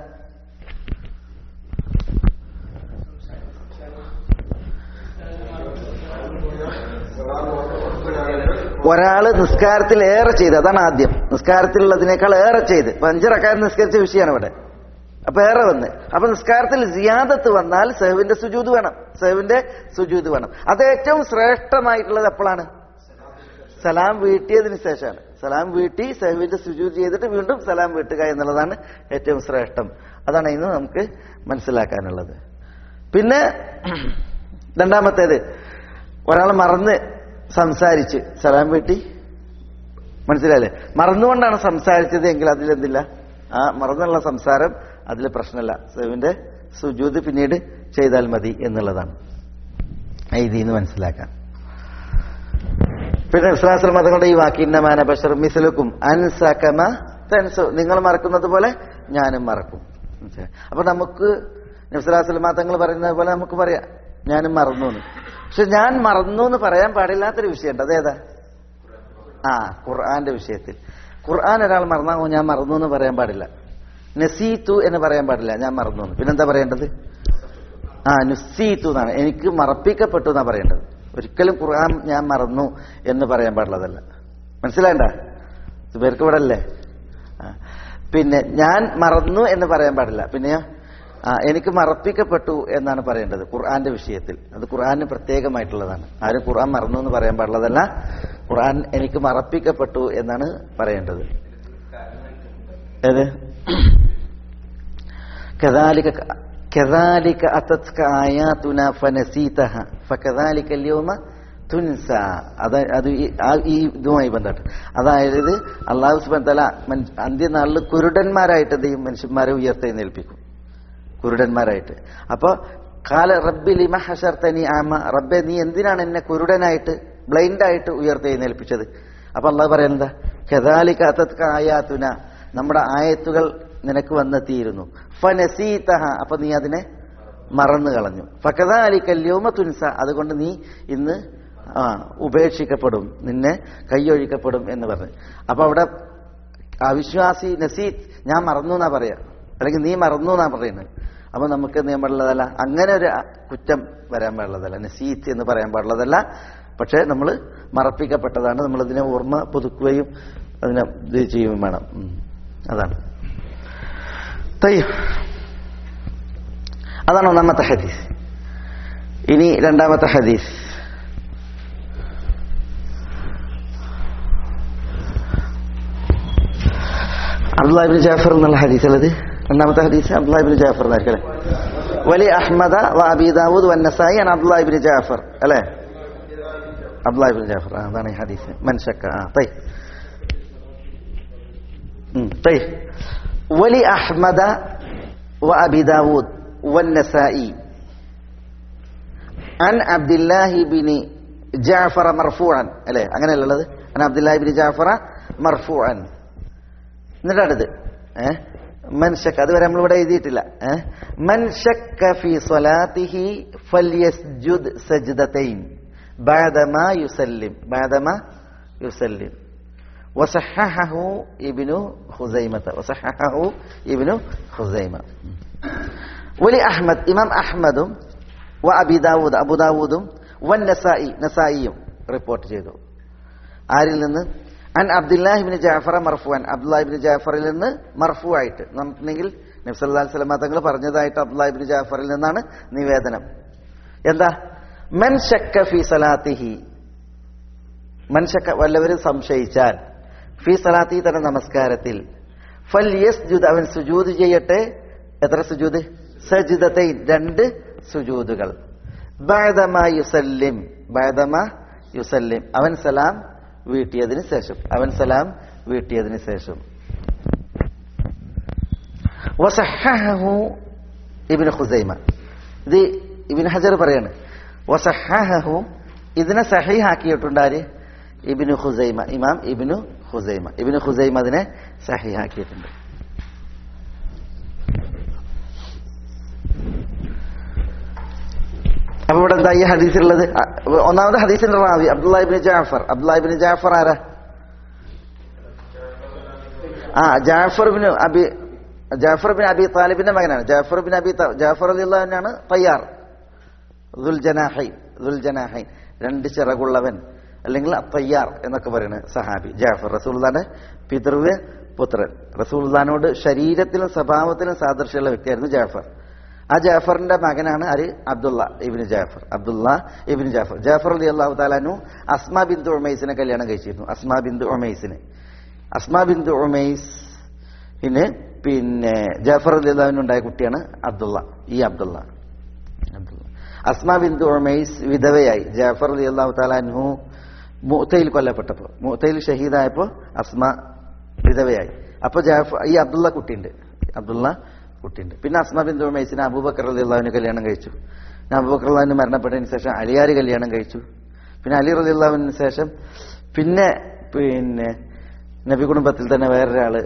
ഒരാള് നിസ്കാരത്തിൽ ഏറെ ചെയ്ത് അതാണ് ആദ്യം നിസ്കാരത്തിലുള്ളതിനേക്കാൾ ഏറെ ചെയ്ത് ഇപ്പൊ അഞ്ചിറക്കാരൻ നിസ്കരിച്ച വിഷയമാണ് ഇവിടെ അപ്പൊ ഏറെ വന്ന് അപ്പൊ നിസ്കാരത്തിൽ സിയാദത്ത് വന്നാൽ സെഹുവിന്റെ സുജൂത് വേണം സെഹുവിന്റെ സുജൂത് വേണം അത് ഏറ്റവും ശ്രേഷ്ഠമായിട്ടുള്ളത് എപ്പോഴാണ് സലാം വീട്ടിയതിന് ശേഷമാണ് സലാം വീട്ടി സെഹുവിന്റെ സുജൂത് ചെയ്തിട്ട് വീണ്ടും സലാം വീട്ടുക എന്നുള്ളതാണ് ഏറ്റവും ശ്രേഷ്ഠം അതാണ് ഇന്ന് നമുക്ക് മനസ്സിലാക്കാനുള്ളത് പിന്നെ രണ്ടാമത്തേത് ഒരാൾ മറന്ന് സംസാരിച്ച് സലാം വീട്ടി മനസ്സിലായില്ലേ മറന്നുകൊണ്ടാണ് സംസാരിച്ചത് എങ്കിൽ അതിലെന്തില്ല ആ മറന്നുള്ള സംസാരം അതിൽ പ്രശ്നമല്ല സേവിന്റെ സുജൂത് പിന്നീട് ചെയ്താൽ മതി എന്നുള്ളതാണ് ഇതിൽ നിന്ന് മനസ്സിലാക്കാം പിന്നെ വിശ്വാസ മതങ്ങളുടെ ഈ വാക്കിന്നമാന ബഷർ മിസലുക്കും അൻസകമ തൻസു നിങ്ങൾ മറക്കുന്നത് പോലെ ഞാനും മറക്കും മനസ്സിലായോ? അപ്പൊ നമുക്ക് നബ്സലാസ്ലം തങ്ങൾ പറയുന്നത് പോലെ നമുക്ക് പറയാം ഞാനും മറന്നു എന്ന് പക്ഷെ ഞാൻ മറന്നു എന്ന് പറയാൻ പാടില്ലാത്തൊരു വിഷയമുണ്ട് അതേതാ ആ ഖുർആന്റെ വിഷയത്തിൽ ഖുർആൻ ഒരാൾ മറന്നാ ഞാൻ മറന്നു എന്ന് പറയാൻ പാടില്ല നസീത്തു എന്ന് പറയാൻ പാടില്ല ഞാൻ മറന്നു എന്ന് പിന്നെന്താ പറയേണ്ടത് ആ നുസീത്തു എന്നാണ് എനിക്ക് മറപ്പിക്കപ്പെട്ടു എന്നാ പറയേണ്ടത് ഒരിക്കലും ഖുർആൻ ഞാൻ മറന്നു എന്ന് പറയാൻ പാടുള്ളതല്ല മനസ്സിലായണ്ട പേർക്ക് ഇവിടെ അല്ലേ ആ. പിന്നെ ഞാൻ മറന്നു എന്ന് പറയാൻ പാടില്ല പിന്നെയോ ആ എനിക്ക് മറപ്പിക്കപ്പെട്ടു എന്നാണ് പറയേണ്ടത് ഖുർആന്റെ വിഷയത്തിൽ അത് ഖുർആന് പ്രത്യേകമായിട്ടുള്ളതാണ് ആരും ഖുർആൻ മറന്നു എന്ന് പറയാൻ പാടുള്ളതല്ല ഖുർആൻ എനിക്ക് മറപ്പിക്കപ്പെട്ടു എന്നാണ് പറയേണ്ടത് ഏത് كذلك كذلك أتتك آياتنا فنسيتها فكذلك اليوم തുൻസ അത് അത് ഈ- ആ ഈ ഇതുമായി ബന്ധപ്പെട്ട് അതായത് അള്ളാഹു സുബാൻ തല അന്ത്യനാളിൽ കുരുടന്മാരായിട്ട് എന്ത് ചെയ്യും മനുഷ്യന്മാരെ ഉയർത്തെഴുന്നേൽപ്പിക്കും കുരുടന്മാരായിട്ട് അപ്പൊ കാല റബ്ബി ലിമ ഹഷർത്തനി ആമ റബ്ബെ നീ എന്തിനാണ് എന്നെ കുരുടനായിട്ട് ബ്ലൈൻഡായിട്ട് ഉയർത്തെഴുന്നേൽപ്പിച്ചത് അപ്പൊ അള്ളാഹ് പറയുന്നത് കദാലിക അത്തത്ക ആയാത്തുന നമ്മുടെ ആയത്തുകൾ നിനക്ക് വന്നെത്തിയിരുന്നു ഫനസീതഹ അപ്പൊ നീ അതിനെ മറന്നു കളഞ്ഞു ഫകദാലിക്കല്യോമ തുൻസ അതുകൊണ്ട് നീ ഇന്ന് ആ ഉപേക്ഷിക്കപ്പെടും നിന്നെ കൈയൊഴിക്കപ്പെടും എന്ന് പറഞ്ഞു അപ്പൊ അവിടെ അവിശ്വാസി നസീത്ത് ഞാൻ മറന്നു എന്നാ പറയാ അല്ലെങ്കിൽ നീ മറന്നു എന്നാ പറയുന്നത് അപ്പൊ നമുക്ക് എന്ത് ചെയ്യാൻ പാടുള്ളതല്ല അങ്ങനെ ഒരു കുറ്റം വരാൻ പാടുള്ളതല്ല നസീത്ത് എന്ന് പറയാൻ പാടുള്ളതല്ല പക്ഷെ നമ്മൾ മറപ്പിക്കപ്പെട്ടതാണ് നമ്മൾ ഇതിനെ ഓർമ്മ പുതുക്കുകയും അതിനെ ഇത് ചെയ്യുകയും വേണം ഉം. അതാണ് തയ്യ അതാണ് ഒന്നാമത്തെ ഹദീസ് ഇനി രണ്ടാമത്തെ ഹദീസ് അബ്ദുല്ലാഹിബിൻ ജാഫർ എന്നുള്ള ഹദീസ് അല്ലത് രണ്ടാമത്തെ ഹദീസ് അബ്ദുല്ലാഹിബിൻ ജാഫർ എന്നായിരിക്കും അല്ലേ വലി അഹ്മദ വ അബി ദാവൂദ് വൻ നസായി അൻ അബ്ദുല്ലാഹിബിൻ ജാഫർ അല്ലേ അബ്ദുല്ലാഹി ബിൻ ജാഫർ ആ, അതാണ് ഈ ഹദീസ് മൻഷക്ക ആ തൈ ഉം, തൈ വലി അഹ്മദ വ അബി ദാവൂദ് والنسائي عن عبد الله بن جعفر مرفوعا അല്ലേ അങ്ങനെയല്ല ഉള്ളത് عن عبد الله بن جعفر مرفوعا എന്നിട്ട് അടുത്ത് ഏഹ് മൻഷക്ക് അതുവരെ നമ്മളിവിടെ എഴുതിയിട്ടില്ല ഏഹ് മൻഷക്ക ഫി സ്വലാത്തിഹി ഫല്യസ്ജുദ് സജ്ദതൈൻ بعدما يسلم بعدما يسلم وصححه ابن خزيمة وصححه ابن خزيمة ولي أحمد إمام أحمد وأبي داود أبو داود والنسائي نسائي റിപ്പോർട്ട് ചെയ്തു ആരിൽ നിന്ന് അൻ അബ്ദുല്ലാഹി ബിൻ ജാഫർ മർഫുഅൻ അബ്ദുല്ലാഹി ബിൻ ജാഫറിൽ നിന്ന് മർഫു ആയിട്ട് നമുക്കുണ്ടെങ്കിൽ നബ്സല്ലാ സ്വലമ തങ്ങൾ പറഞ്ഞതായിട്ട് അബ്ദുല്ലാഹി ബിൻ ജാഫറിൽ നിന്നാണ് നിവേദനം എന്താ മൻ ശക്ക ഫി സലാത്തിഹി മൻ ശക്ക വല്ലവരും സംശയിച്ചാൽ ഫി സലാത്തി തന്റെ നമസ്കാരത്തിൽ ഫൽ യസ്ജുദ് അവൻ സുജൂദ് ചെയ്യട്ടെ എത്ര സുജൂദ് സജിദത്തൈൻ രണ്ട് സുജൂദുകൾ ബഅദമാ യുസല്ലിം ബഅദമാ യുസല്ലിം അവൻ സലാം വീട്ടിയതിന് ശേഷം അവൻ സലാം വീട്ടിയതിന് ശേഷം വസഹഹു ഇബ്നു ഖുസൈമ ഇത് ഇബ്നു ഹജർ പറയാണ് വസഹഹു ഇതിനെ സഹീഹാക്കിയിട്ടുണ്ട് ആര് ഇബ്നു ഖുസൈമ ഇമാം ഇബ്നു ഖുസൈമ ഇബ്നു ഖുസൈമ അതിനെ സഹീഹാക്കിയിട്ടുണ്ട് അപ്പൊ ഇവിടെ എന്താ ഈ ഹദീസിലുള്ളത് അ- ഒന്നാമത് ഹദീസിന്റെ റാവി അബ്ദുല്ലാഹിബിൻ ജാഫർ അബ്ദുല്ലാഹിബിൻ ജാഫർ ആരാ ആ Jafar bin Abi Jafar bin Abi താലിബിന്റെ മകനാണ് ജാഫർ ബിൻ അബി ത- ജാഫർ അലി അള്ളാഹുവിനാണ് തയ്യാർ ദുൽജനാഹൈൻ ദുൽജനാഹൈൻ രണ്ട് ചിറകുള്ളവൻ അല്ലെങ്കിൽ തയ്യാർ എന്നൊക്കെ പറയുന്നത് സഹാബി ജാഫർ റസൂൽദാന്റെ പിതൃവ്യ പുത്രൻ റസൂൽദാനോട് ശരീരത്തിലും സ്വഭാവത്തിലും സാദൃശ്യമുള്ള വ്യക്തിയായിരുന്നു ജാഫർ ആ ജാഫറിന്റെ മകനാണ് ആര് അബ്ദുള്ള ഇബിന് ജാഫർ അബ്ദുള്ള ഇബിന് ജാഫർ ജാഫർ അലി അള്ളാഹു താലാനു അസ്മാ ബിന്ദു ഉമൈസിനെ കല്യാണം കഴിച്ചിരുന്നു അസ്മാ ബിന്ദു ഉമൈസിനെ അസ്മാ ബിന്ദു ഉമൈസിന് പിന്നെ ജാഫർ അലി അള്ളാഹുവിനുണ്ടായ കുട്ടിയാണ് അബ്ദുള്ള ഈ അബ്ദുള്ള അബ്ദുള്ള അസ്മാ ബിന്ദു ഉമൈസ് വിധവയായി ജാഫർ അലി അള്ളാഹു താലാൻഹു മുത്തയിൽ കൊല്ലപ്പെട്ടപ്പോൾ മുത്തയിൽ ഷഹീദായപ്പോൾ അസ്മ വിധവയായി അപ്പൊ ജാഫർ ഈ അബ്ദുള്ള കുട്ടിയുണ്ട് അബ്ദുള്ള കുട്ടിയുണ്ട് പിന്നെ അസ്മ ബിന്ദു ഉമൈസിനെ അബൂബക്കർ അലി അള്ളാഹുവിന് കല്യാണം കഴിച്ചു പിന്നെ അബൂബക്കർ അള്ളാഹുവിന് മരണപ്പെട്ടതിന് ശേഷം അലിയാർ കല്യാണം കഴിച്ചു പിന്നെ അലി റലി അള്ളാഹുവിന് ശേഷം പിന്നെ പിന്നെ നബി കുടുംബത്തിൽ തന്നെ വേറൊരാള്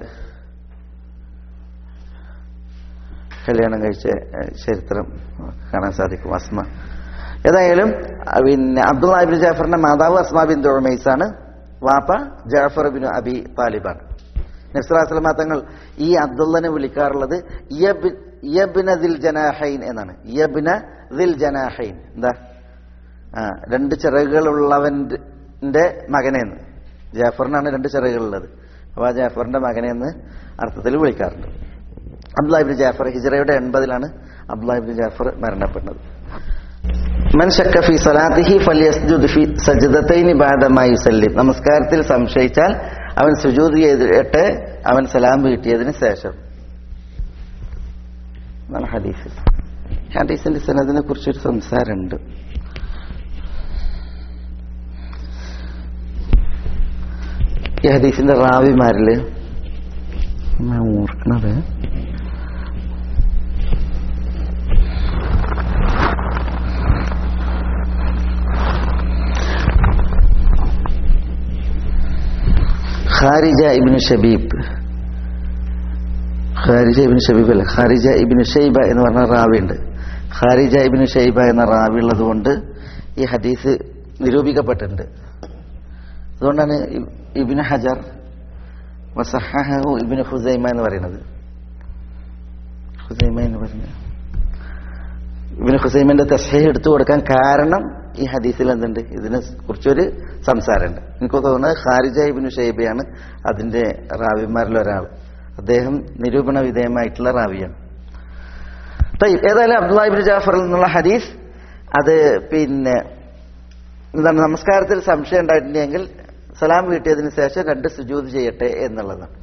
കല്യാണം കഴിച്ച ഏഹ്, ചരിത്രം കാണാൻ സാധിക്കും അസ്മ ഏതായാലും അഹ് പിന്നെ അബ്ദുള്ള ജാഫറിന്റെ മാതാവ് അസ്മ ബിൻ ദുമൈസാണ് വാപ്പ ജാഫർ ബിൻ അബി താലിബാണ് നസ്രാസ്ലമ തങ്ങൾ ഈ അബ്ദുള്ളനെ വിളിക്കാറുള്ളത് യബ്- യബ്ന ദിൽ ജനാഹൈൻ എന്നാണ് യബ്ന ദിൽ ജനാഹൈൻ എന്താ ആ രണ്ട് ചിറകുകളുള്ളവന്റെ മകനെന്ന് ജാഫറിനാണ് രണ്ട് ചിറകുകളുള്ളത് അപ്പൊ ആ ജാഫറിന്റെ മകനെന്ന് അർത്ഥത്തിൽ വിളിക്കാറുണ്ട് അബ്ദുല്ലാഹിബിൻ ജാഫർ ഹിജറയുടെ എൺപതിലാണ് അബ്ദുല്ലാഹിബിൻ ജാഫർ മരണപ്പെടുന്നത് മൻ ശക്ക ഫി സലാത്തിഹി ഫലിയസ്ജുദ് ഫി സജ്ദതൈനി ബഅദമാ യുസല്ലിം നമസ്കാരത്തിൽ സംശയിച്ചാൽ അവൻ സുജൂദ് ചെയ്തിട്ട് അവൻ സലാം വീട്ടിയതിന് ശേഷം എന്നാണ് ഹദീസ് ഹദീസിന്റെ സനദിനെ കുറിച്ചൊരു സംസാരമുണ്ട് ഈ ഹദീസിന്റെ റാവിമാരില് ഞാൻ ഓർക്കണത് Kharija ibn Shabib Kharija ibn Shabib അല്ല ഖാരിജ ഇബ്നു ഷൈബ എന്ന് പറഞ്ഞ റാവിയുണ്ട് ഖാരിജ ഇബ്നു ഷൈബ എന്ന റാവി ഉള്ളത് കൊണ്ട് ഈ ഹദീസ് നിരൂപിക്കപ്പെട്ടിട്ടുണ്ട് അതുകൊണ്ടാണ് ഇബ്- ഇബ്നു ഹജർ വസഹഹു ഇബ്നു ഹുസൈമ എന്ന് പറയുന്നത് ഹുസൈമ എന്ന് പറയുന്നത് ഇബ്നു ഹുസൈമിന്റെ തസ്ഹീഹ് എടുത്തു കൊടുക്കാൻ കാരണം ഈ ഹദീസിൽ എന്തുണ്ട് ഇതിനെ കുറിച്ചൊരു സംസാരമുണ്ട് എനിക്ക് തോന്നുന്നത് ഖാരിജ ഇബ്നു ഷൈബയാണ് അതിന്റെ റാവിമാരിൽ ഒരാൾ അദ്ദേഹം നിരൂപണ വിധേയമായിട്ടുള്ള റാവിയാണ് തയ്യ്. ഏതായാലും അബ്ദുല്ലാ ഇബ്നു ജാഫറിൽ നിന്നുള്ള ഹദീസ് അത് പിന്നെ എന്താണ് നമസ്കാരത്തിൽ സംശയം ഉണ്ടായിട്ടുണ്ടെങ്കിൽ സലാം വീട്ടിയതിന് ശേഷം രണ്ട് സുജൂത് ചെയ്യട്ടെ എന്നുള്ളതാണ്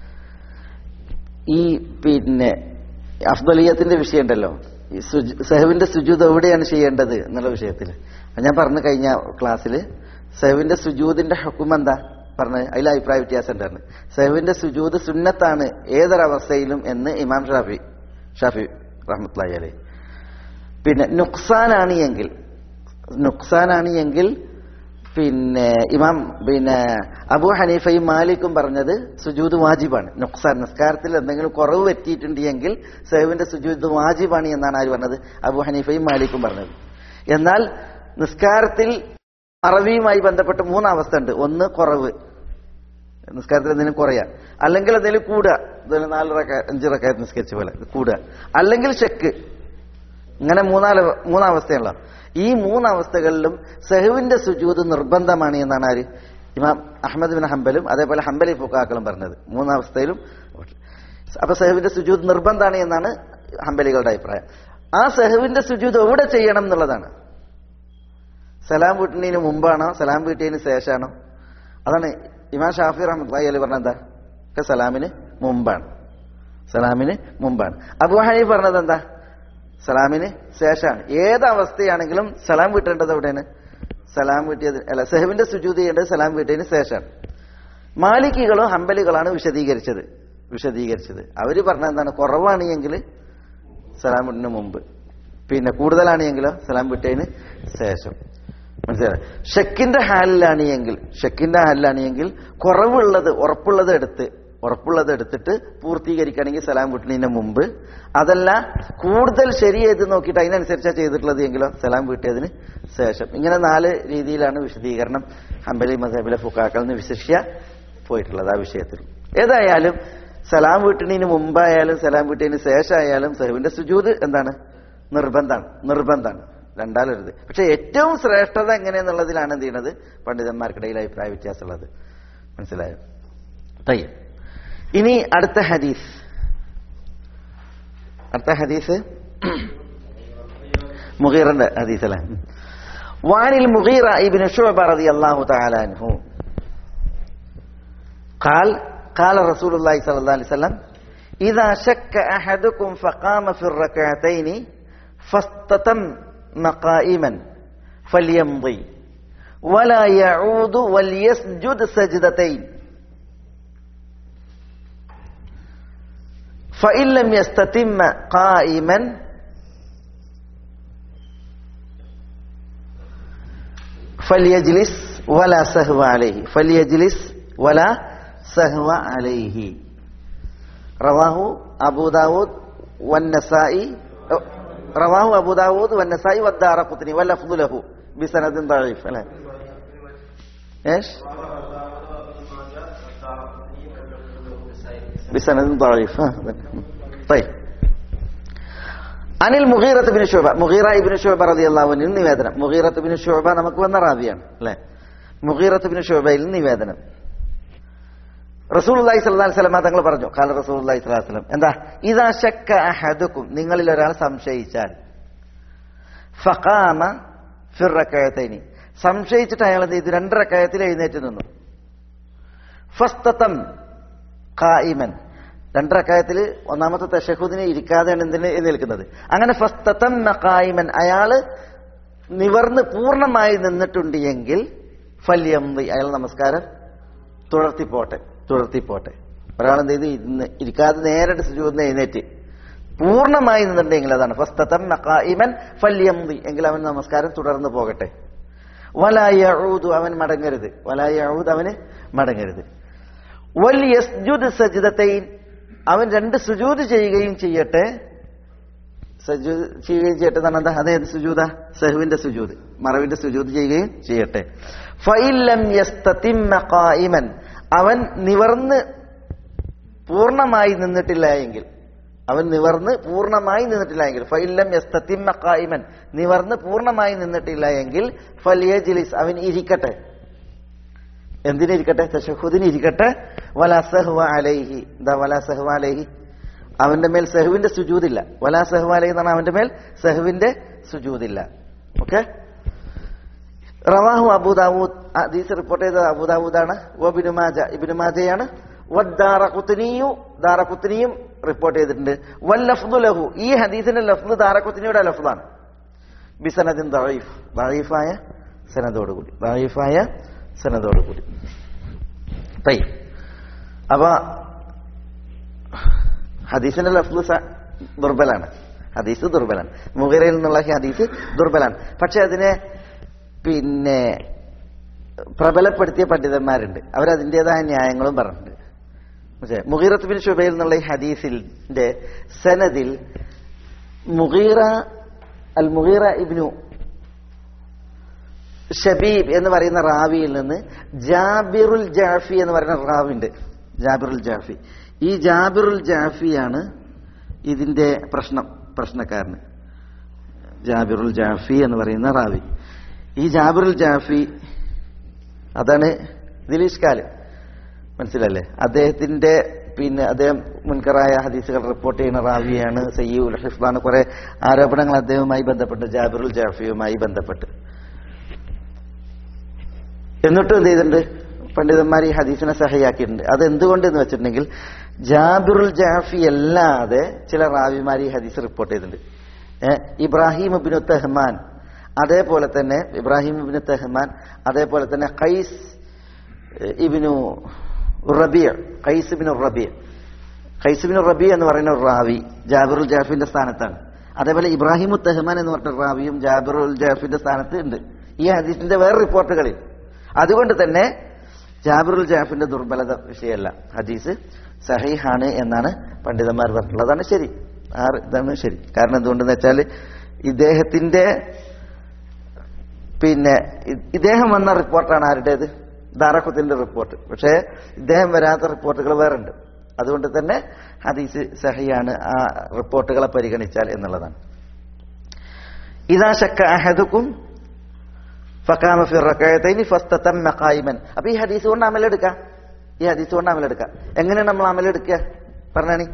ഈ പിന്നെ അഫ്ദലിയത്തിന്റെ വിഷയം ഉണ്ടല്ലോ ഈ സുജ്- സഹവിന്റെ സുജൂത് എവിടെയാണ് ചെയ്യേണ്ടത് എന്നുള്ള വിഷയത്തിൽ ഞാൻ പറഞ്ഞു കഴിഞ്ഞ ക്ലാസ്സിൽ സെഹുവിന്റെ സുജൂദിന്റെ ഹുക്കും എന്താ പറഞ്ഞത് അതിൽ അഭിപ്രായ വ്യത്യാസം ഉണ്ടായിരുന്നു സെഹുവിന്റെ സുജൂദ് സുന്നത്താണ് ഏതൊരവസ്ഥയിലും എന്ന് ഇമാം ഷാഫി ഷാഫി റഹ്മത്തുള്ളാഹി അലൈഹി പിന്നെ നുക്സാനാണ് എങ്കിൽ നുക്സാനാണ് എങ്കിൽ പിന്നെ ഇമാം പിന്നെ അബു ഹനീഫയും മാലിക്കും പറഞ്ഞത് സുജൂദ് വാജിബാണ് നുക്സാൻ നിസ്കാരത്തിൽ എന്തെങ്കിലും കുറവ് പറ്റിയിട്ടുണ്ട് എങ്കിൽ സേവിന്റെ സുജൂദ് വാജിബാണ് എന്നാണ് ആര് പറഞ്ഞത് അബു ഹനീഫയും മാലിക്കും പറഞ്ഞത് എന്നാൽ നിസ്കാരത്തിൽ അറവിയുമായി ബന്ധപ്പെട്ട് മൂന്നവസ്ഥ ഉണ്ട് ഒന്ന് കുറവ് നിസ്കാരത്തിൽ എന്തെങ്കിലും കുറയാ അല്ലെങ്കിൽ എന്തെങ്കിലും കൂടുക എന്തെങ്കിലും നാല് റക്ക അഞ്ച് റക്കായത്ത് നിസ്കരിച്ച പോലെ കൂടുക അല്ലെങ്കിൽ ചെക്ക് ഇങ്ങനെ മൂന്നാല് മൂന്നവസ്ഥയുള്ള ഈ മൂന്നവസ്ഥകളിലും സെഹുവിന്റെ സുജൂത് നിർബന്ധമാണ് എന്നാണ് ആര് ഇമാം അഹമ്മദ് ബിൻ ഹംബലും അതേപോലെ ഹംബലി ഫുക്കാക്കളും പറഞ്ഞത് മൂന്നവസ്ഥയിലും അപ്പൊ സെഹുവിന്റെ സുജൂത് നിർബന്ധമാണ് എന്നാണ് ഹംബലികളുടെ അഭിപ്രായം ആ സെഹുവിന്റെ സുജൂത് എവിടെ ചെയ്യണം എന്നുള്ളതാണ് സലാം വീട്ടിന് മുമ്പാണോ സലാം വീട്ടിന് ശേഷമാണോ അതാണ് ഇമാം ഷാഫി റഹ്മത്ത് അലി പറഞ്ഞത് എന്താ ഒക്കെ സലാമിന് മുമ്പാണ് സലാമിന് മുമ്പാണ് അബു ഹനീഫ് പറഞ്ഞത് എന്താ സലാമിന് ശേഷമാണ് ഏത് അവസ്ഥയാണെങ്കിലും സലാം വീട്ടേണ്ടത് എവിടെയാണ് സലാം വീട്ടിയത് അല്ല സെഹബിന്റെ സുജൂതി ചെയ്യേണ്ടത് സലാം വീട്ടിയതിന് ശേഷമാണ് മാലിക്കികളും ഹംബലികളാണ് വിശദീകരിച്ചത് വിശദീകരിച്ചത് അവര് പറഞ്ഞ എന്താണ് കുറവാണെങ്കിൽ സലാം വീട്ടിന് മുമ്പ് പിന്നെ കൂടുതലാണെങ്കിലോ സലാം വീട്ടതിന് ശേഷം മനസ്സിലായി ഷെക്കിന്റെ ഹാലിലാണ് എങ്കിൽ ഷെക്കിന്റെ ഹാലിലാണ് എങ്കിൽ കുറവുള്ളത് ഉറപ്പുള്ളത് എടുത്ത് ഉറപ്പുള്ളത് എടുത്തിട്ട് പൂർത്തീകരിക്കുകയാണെങ്കിൽ സലാം വീട്ടിനതിന് മുമ്പ് അതല്ല കൂടുതൽ ശരി ചെയ്ത് നോക്കിയിട്ട് അതിനനുസരിച്ചാണ് ചെയ്തിട്ടുള്ളത് എങ്കിലോ സലാം വീട്ടിയതിന് ശേഷം ഇങ്ങനെ നാല് രീതിയിലാണ് വിശദീകരണം ഹംബലി മദബിലെ ഫുക്കാക്കൾ നിന്ന് വിശിഷ്യ പോയിട്ടുള്ളത് ആ വിഷയത്തിൽ ഏതായാലും സലാം വീട്ടിനു മുമ്പായാലും സലാം വീട്ടിന് ശേഷമായാലും സഹുവിന്റെ സുജൂത് എന്താണ് നിർബന്ധമാണ് നിർബന്ധമാണ് രണ്ടാലൊരുത് പക്ഷെ ഏറ്റവും ശ്രേഷ്ഠത എങ്ങനെയെന്നുള്ളതിലാണ് എന്ത് ചെയ്യുന്നത് പണ്ഡിതന്മാർക്കിടയിൽ അഭിപ്രായ വ്യത്യാസമുള്ളത് മനസ്സിലായോ തയ്യം ഇനി അടുത്ത ഹദീസ് അടുത്ത ഹദീസ് മുഗീറിന്റെ ഹദീസ് അല്ലേ വാനിൽ മുഗീറ ഇബ്നു ശുഅബ റളിയല്ലാഹു തആല അൻഹു قال قال رسول الله صلى الله عليه وسلم إذا شك أحدكم فقام في الركعتين فاستتم قائما فليمضي ولا يعود وليسجد سجدتين فإن لم يستتم قائما فليجلس ولا سهو عليه فليجلس ولا سهو عليه رواه أبو داود والنسائي رواه أبو داود والنسائي والدار قطني واللفظ له بسند ضعيف لا ايش بسند ضعيف ها. طيب അനിൽ മുഗീറത്ത് bin Shuba Mughira ibn Shuba റളിയല്ലാഹു അൻഹു നിവേദനം മുഗീറത്ത് ബിൻ ഷുബ നമുക്ക് വന്ന റാവിയാണ് അല്ലെ മുഗീറത്ത് ബിൻ ഷുബയിൽ നിവേദനം റസൂലുള്ളാഹി സ്വല്ലല്ലാഹു അലൈഹി വസല്ലം തങ്ങൾ പറഞ്ഞു കാല റസൂലുള്ളാഹി സ്വല്ലല്ലാഹു അലൈഹി വസല്ലം എന്താ ഇദാ ശക്ക അഹദുക്കും നിങ്ങളിൽ ഒരാൾ സംശയിച്ചാൽ ഫഖാമ ഫിർ റകഅതൈനി സംശയിച്ചിട്ട് അയാൾ എന്ത് ചെയ്തു രണ്ട് റകഅത്തിൽ എഴുന്നേറ്റ് നിന്നു ഫസ്തതം ഖായിമൻ രണ്ടറക്കായത്തിൽ ഒന്നാമത്തെ തഷഹുദിനെ ഇരിക്കാതെയാണ് എന്തിന് നിൽക്കുന്നത് അങ്ങനെ ഫസ്തത്തം ഖായിമൻ അയാള് നിവർന്ന് പൂർണ്ണമായി നിന്നിട്ടുണ്ട് എങ്കിൽ ഫല്യംതി അയാൾ നമസ്കാരം തുടർത്തിപ്പോട്ടെ തുടർത്തിപ്പോട്ടെ ഒരാൾ എന്ത് ചെയ്ത് ഇന്ന് ഇരിക്കാതെ നേരിട്ട് സുജൂദിന് എഴുന്നേറ്റ് പൂർണ്ണമായി നിന്നിട്ടുണ്ടെങ്കിൽ അതാണ് ഫസ്തത്തം ഖായിമൻ ഫല്യംതി എങ്കിൽ അവൻ നമസ്കാരം തുടർന്ന് പോകട്ടെ വലായൂദു അവൻ മടങ്ങരുത് വലായൂദ് അവന് മടങ്ങരുത് വൽ യസ്ജുദ് സജ്ദതൈൻ അവൻ രണ്ട് സുജൂദ് ചെയ്യുകയും ചെയ്യട്ടെ സജൂദ് ചെയ്യുകയും ചെയ്യട്ടെ എന്നാണ് എന്താ അതേത് സുജൂദ സഹുവിന്റെ സുജൂദ് മറവിന്റെ സുജൂദ് ചെയ്യുകയും ചെയ്യട്ടെ ഫൈലം യസ്തതിമ്മ ഖായിമൻ അവൻ നിവർന്ന് പൂർണ്ണമായി നിന്നിട്ടില്ല എങ്കിൽ അവൻ നിവർന്ന് പൂർണ്ണമായി നിന്നിട്ടില്ല എങ്കിൽ ഫൈലം യസ്തതിമ്മ ഖായിമൻ നിവർന്ന് പൂർണ്ണമായി നിന്നിട്ടില്ല എങ്കിൽ ഫലിയജിലിസ് അവൻ ഇരിക്കട്ടെ എന്തിനിരിക്കട്ടെ തഷഹുദിന് ഇരിക്കട്ടെ വലാ സഹ്വ അലൈഹി എന്താ വലാ സഹ്വ അലൈഹി അവന്റെ മേൽ സഹുവിന്റെ സുജൂതില്ല വലാ സഹ്വ അലൈഹി എന്നാണ് അവന്റെ മേൽ സഹുവിന്റെ സുജൂതില്ല ഓക്കെ റവാഹു അബൂദാവൂദ് ഹദീസ് റിപ്പോർട്ട് ചെയ്തത് അബൂദാവൂദാണ് ഓ ബിനുമാജ ഇബിനുമാജയാണ് ദാറഖുത്തനിയു ദാറഖുത്തനിയും റിപ്പോർട്ട് ചെയ്തിട്ടുണ്ട് വൽ ലഫ്ദു ലഹു ഈ ഹദീസിന്റെ ലഫ്ദ് ദാറഖുത്തനിയുടെ ലഫ്ദാണ് ബിസനദിൻ ദഈഫ് ദഈഫായ സനദോടുകൂടി ദായിഫായ സനദോടുകൂടി തൈ അപ്പൊ ഹദീസിന്റെ ലഫ്ല് സ- ദുർബലാണ് ഹദീസ് ദുർബലാണ് മുഗരയിൽ നിന്നുള്ള ഹദീസ് ദുർബലാണ് പക്ഷെ അതിനെ പിന്നെ പ്രബലപ്പെടുത്തിയ പണ്ഡിതന്മാരുണ്ട് അവരതിൻ്റെതായ ന്യായങ്ങളും പറഞ്ഞിട്ടുണ്ട് പക്ഷേ മുഗീറത്ത് ബിൻ ഷുബൈൽ എന്നുള്ള ഈ ഹദീസിന്റെ സനദിൽ മുഗീറ അൽ മുഗീറ ഇബ്നു ഷബീബ് എന്ന് പറയുന്ന റാവിയിൽ നിന്ന് ജാബിറുൽ ജാഫി എന്ന് പറയുന്ന റാവി ഉണ്ട് ജാബിറുൽ ജാഫി ഈ ജാബിറുൽ ജാഫിയാണ് ഇതിന്റെ പ്രശ്നം പ്രശ്നക്കാരന് ജാബിറുൽ ജാഫി എന്ന് പറയുന്ന റാവി ഈ ജാബിറുൽ ജാഫി അതാണ് ദിലീഷ്കാല് മനസ്സിലല്ലേ അദ്ദേഹത്തിന്റെ പിന്നെ അദ്ദേഹം മുൻകറായ ഹദീസുകൾ റിപ്പോർട്ട് ചെയ്യുന്ന റാവിയാണ് സയ്യൂൽ ഹിഫ്ബാണ് കുറെ ആരോപണങ്ങൾ അദ്ദേഹവുമായി ബന്ധപ്പെട്ട് ജാബിറുൽ ജാഫിയുമായി ബന്ധപ്പെട്ട് എന്നിട്ടും എന്ത് ചെയ്തിട്ടുണ്ട് പണ്ഡിതന്മാർ ഈ ഹദീസിനെ സഹയാക്കിയിട്ടുണ്ട് അത് എന്തുകൊണ്ടെന്ന് വെച്ചിട്ടുണ്ടെങ്കിൽ ജാബിറുൽ ജാഫി അല്ലാതെ ചില റാവിമാർ ഈ ഹദീസ് റിപ്പോർട്ട് ചെയ്തിട്ടുണ്ട് ഏ, ഇബ്രാഹിം ഇബിനു തെഹ്മാൻ അതേപോലെ തന്നെ ഇബ്രാഹിം ഇബിനു തെഹ്മാൻ അതേപോലെ തന്നെ ഖൈസ് ഇബിനു റബിയ ഖൈസ് ഇബിനു റബിയ ഖൈസ് ഇബിനു റബിയ എന്ന് പറയുന്ന ഒരു റാവി ജാബിറുൽ ജാഫിന്റെ സ്ഥാനത്താണ് അതേപോലെ ഇബ്രാഹിം തെഹ്മാൻ എന്ന് പറഞ്ഞ റാവിയും ജാബിറുൽ ജാഫിന്റെ സ്ഥാനത്ത് ഉണ്ട് ഈ ഹദീസിന്റെ വേറെ റിപ്പോർട്ടുകളിൽ അതുകൊണ്ട് തന്നെ ജാബിറുൽ ജാഫിന്റെ ദുർബലത വിഷയമല്ല ഹദീസ് സഹീഹാണ് എന്നാണ് പണ്ഡിതന്മാർ പറഞ്ഞിട്ടുള്ളത് അതാണ് ശരി ആ ഇതാണ് ശരി കാരണം എന്തുകൊണ്ടെന്ന് വെച്ചാൽ ഇദ്ദേഹത്തിന്റെ പിന്നെ ഇ- ഇദ്ദേഹം വന്ന റിപ്പോർട്ടാണ് ആരുടേത് ദാറഖുത്തിന്റെ റിപ്പോർട്ട് പക്ഷേ ഇദ്ദേഹം വരാത്ത റിപ്പോർട്ടുകൾ വേറെ ഉണ്ട് അതുകൊണ്ട് തന്നെ ഹദീസ് സഹിയാണ് ആ റിപ്പോർട്ടുകളെ പരിഗണിച്ചാൽ എന്നുള്ളതാണ് ഇതാ ശക്ക അഹദുക്കും ഫക്കാമ ഫി റകഅത്തൈനി ഫസ്തതമ്മ ഖായിമൻ അപ്പൊ ഈ ഹദീസ് കൊണ്ട് അമലെടുക്കാം ഈ ഹദീസ് കൊണ്ട് അമലെടുക്കാം എങ്ങനെയാണ് നമ്മൾ അമലെടുക്കുക പറഞ്ഞാണി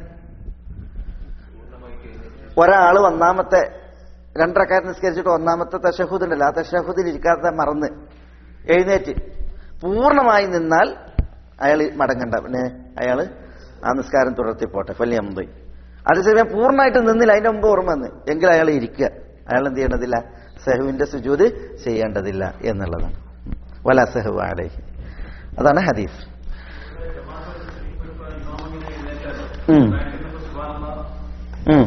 ഒരാള് ഒന്നാമത്തെ രണ്ടരക്കാരൻ നിസ്കരിച്ചിട്ട് ഒന്നാമത്തെ തഷഹുദ് ഉണ്ടല്ലോ ആ തഷഹുദിൽ ഇരിക്കാത്ത മറന്ന് എഴുന്നേറ്റ് പൂർണ്ണമായി നിന്നാൽ അയാൾ മടങ്ങണ്ട പിന്നെ അയാള് ആ നിസ്കാരം തുടർത്തി പോട്ടെ ഫല്യ മുമ്പ് അതേസമയം പൂർണ്ണമായിട്ട് നിന്നില്ല അതിന്റെ മുമ്പ് ഓർമ്മ വന്ന് എങ്കിൽ അയാൾ ഇരിക്കുക അയാൾ എന്ത് ചെയ്യേണ്ടതില്ല സെഹുവിന്റെ സുജൂത് ചെയ്യേണ്ടതില്ല എന്നുള്ളതാണ് വല സെഹു അലൈഹി അതാണ് ഹദീസ് ഉം. ഉം.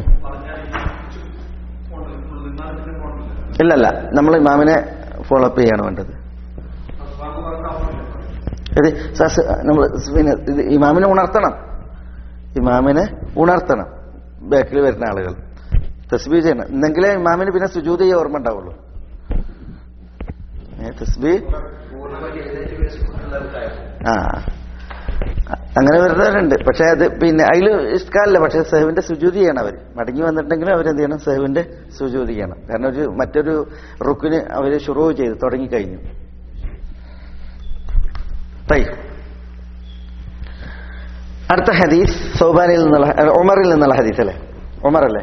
ഇല്ലല്ല നമ്മൾ ഇമാമിനെ ഫോളോ അപ്പ് ചെയ്യാണ് വേണ്ടത് ഇത് സസ് നമ്മൾ പിന്നെ ഇത് ഇമാമിനെ ഉണർത്തണം ഇമാമിനെ ഉണർത്തണം ബാക്കിൽ വരുന്ന ആളുകൾ തസ്ബീ ചെയ്യണം എന്നെങ്കിലേ ഇമാമിന് പിന്നെ സുജൂത് ചെയ്യാൻ ഓർമ്മ ഉണ്ടാവുള്ളൂ ഏ, തസ്ബീ ആ അങ്ങനെ വരുന്നവരുണ്ട് പക്ഷെ അത് പിന്നെ അതിൽ ഇഷ്കാലില്ല പക്ഷെ സെഹുവിന്റെ സുജൂതി ചെയ്യണം അവർ മടങ്ങി വന്നിട്ടുണ്ടെങ്കിലും അവരെന്ത് ചെയ്യണം സെഹുവിന്റെ സുജൂതി ചെയ്യണം കാരണം ഒരു മറ്റൊരു റുക്കിന് അവര് ഷുറൂ ചെയ്ത് തുടങ്ങിക്കഴിഞ്ഞു തൈ അടുത്ത ഹദീസ് സൗബാനിൽ നിന്നുള്ള അല്ല, ഉമറിൽ നിന്നുള്ള ഹദീസ് അല്ലേ ഉമർ അല്ലേ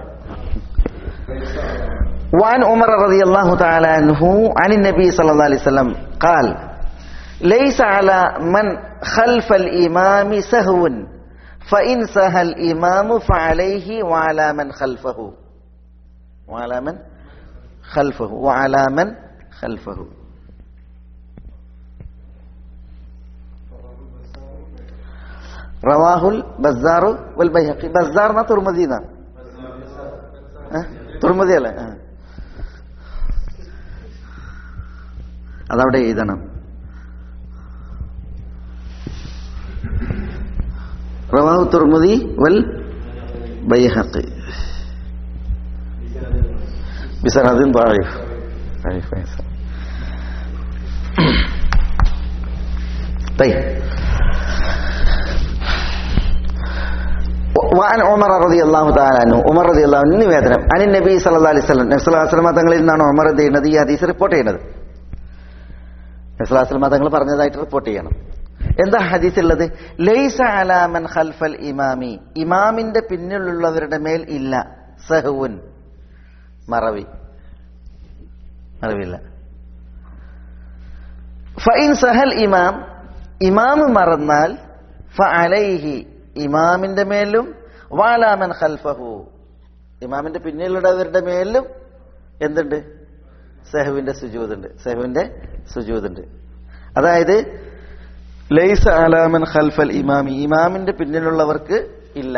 وعن عمر رضي الله تعالى عنه عن النبي صلى الله عليه وسلم قال ليس على من خلف الإمام سهو فإن سهى الإمام فعليه وعلى من خلفه وعلى من خلفه وعلى من خلفه റവാഹുൽ ബസാറു വൽ ബൈഹഖി ബസാർന തുർമദീന തുർമദി അല്ലേ ആ. അതവിടെ എഴുതണം റവാഹു തുർമുദി വൽ ബൈഹഖി ബിസനദിൻ ضعيف ضعيف أيضا. طيب وعن عمر رضي الله تعالى عنه ഉമർ റതി അള്ളാഹു നിവേദനം അനി നബി സല്ലല്ലാഹു അലൈഹി വസല്ലം നബി സല്ലല്ലാഹു അലൈഹി വസല്ലം തങ്ങളിൽ നിന്നാണ് ഉമർ എന്ത് ചെയ്യുന്നത് ഈ ഹദീസ് റിപ്പോർട്ട് ചെയ്യുന്നത് നബി സല്ലല്ലാഹു അലൈഹി വസല്ലം തങ്ങൾ പറഞ്ഞതായിട്ട് റിപ്പോർട്ട് ചെയ്യണം എന്താ ഹദീസ് ഉള്ളത് ലൈസ അലാ മൻ ഖൽഫൽ ഇമാമി ഇമാമിന്റെ പിന്നിലുള്ളവരുടെ മേൽ ഇല്ല സഹുൻ മറവി മറവില്ല ഫൈൻ സഹൽ ഇമാം ഇമാം മറന്നാൽ ഫഅലൈഹി ഇമാമിന്റെ മേലും വാലാമൻ ഖൽഫഹു ഇമാമിന്റെ പിന്നിലുള്ളവരുടെ മേലും എന്തുണ്ട് സെഹുവിന്റെ സുജൂതുണ്ട് സെഹുവിന്റെ സുജൂതുണ്ട് അതായത് ലൈസ അലാമൻ ഖൽഫൽ ഇമാമി ഇമാമിന്റെ പിന്നിലുള്ളവർക്ക് ഇല്ല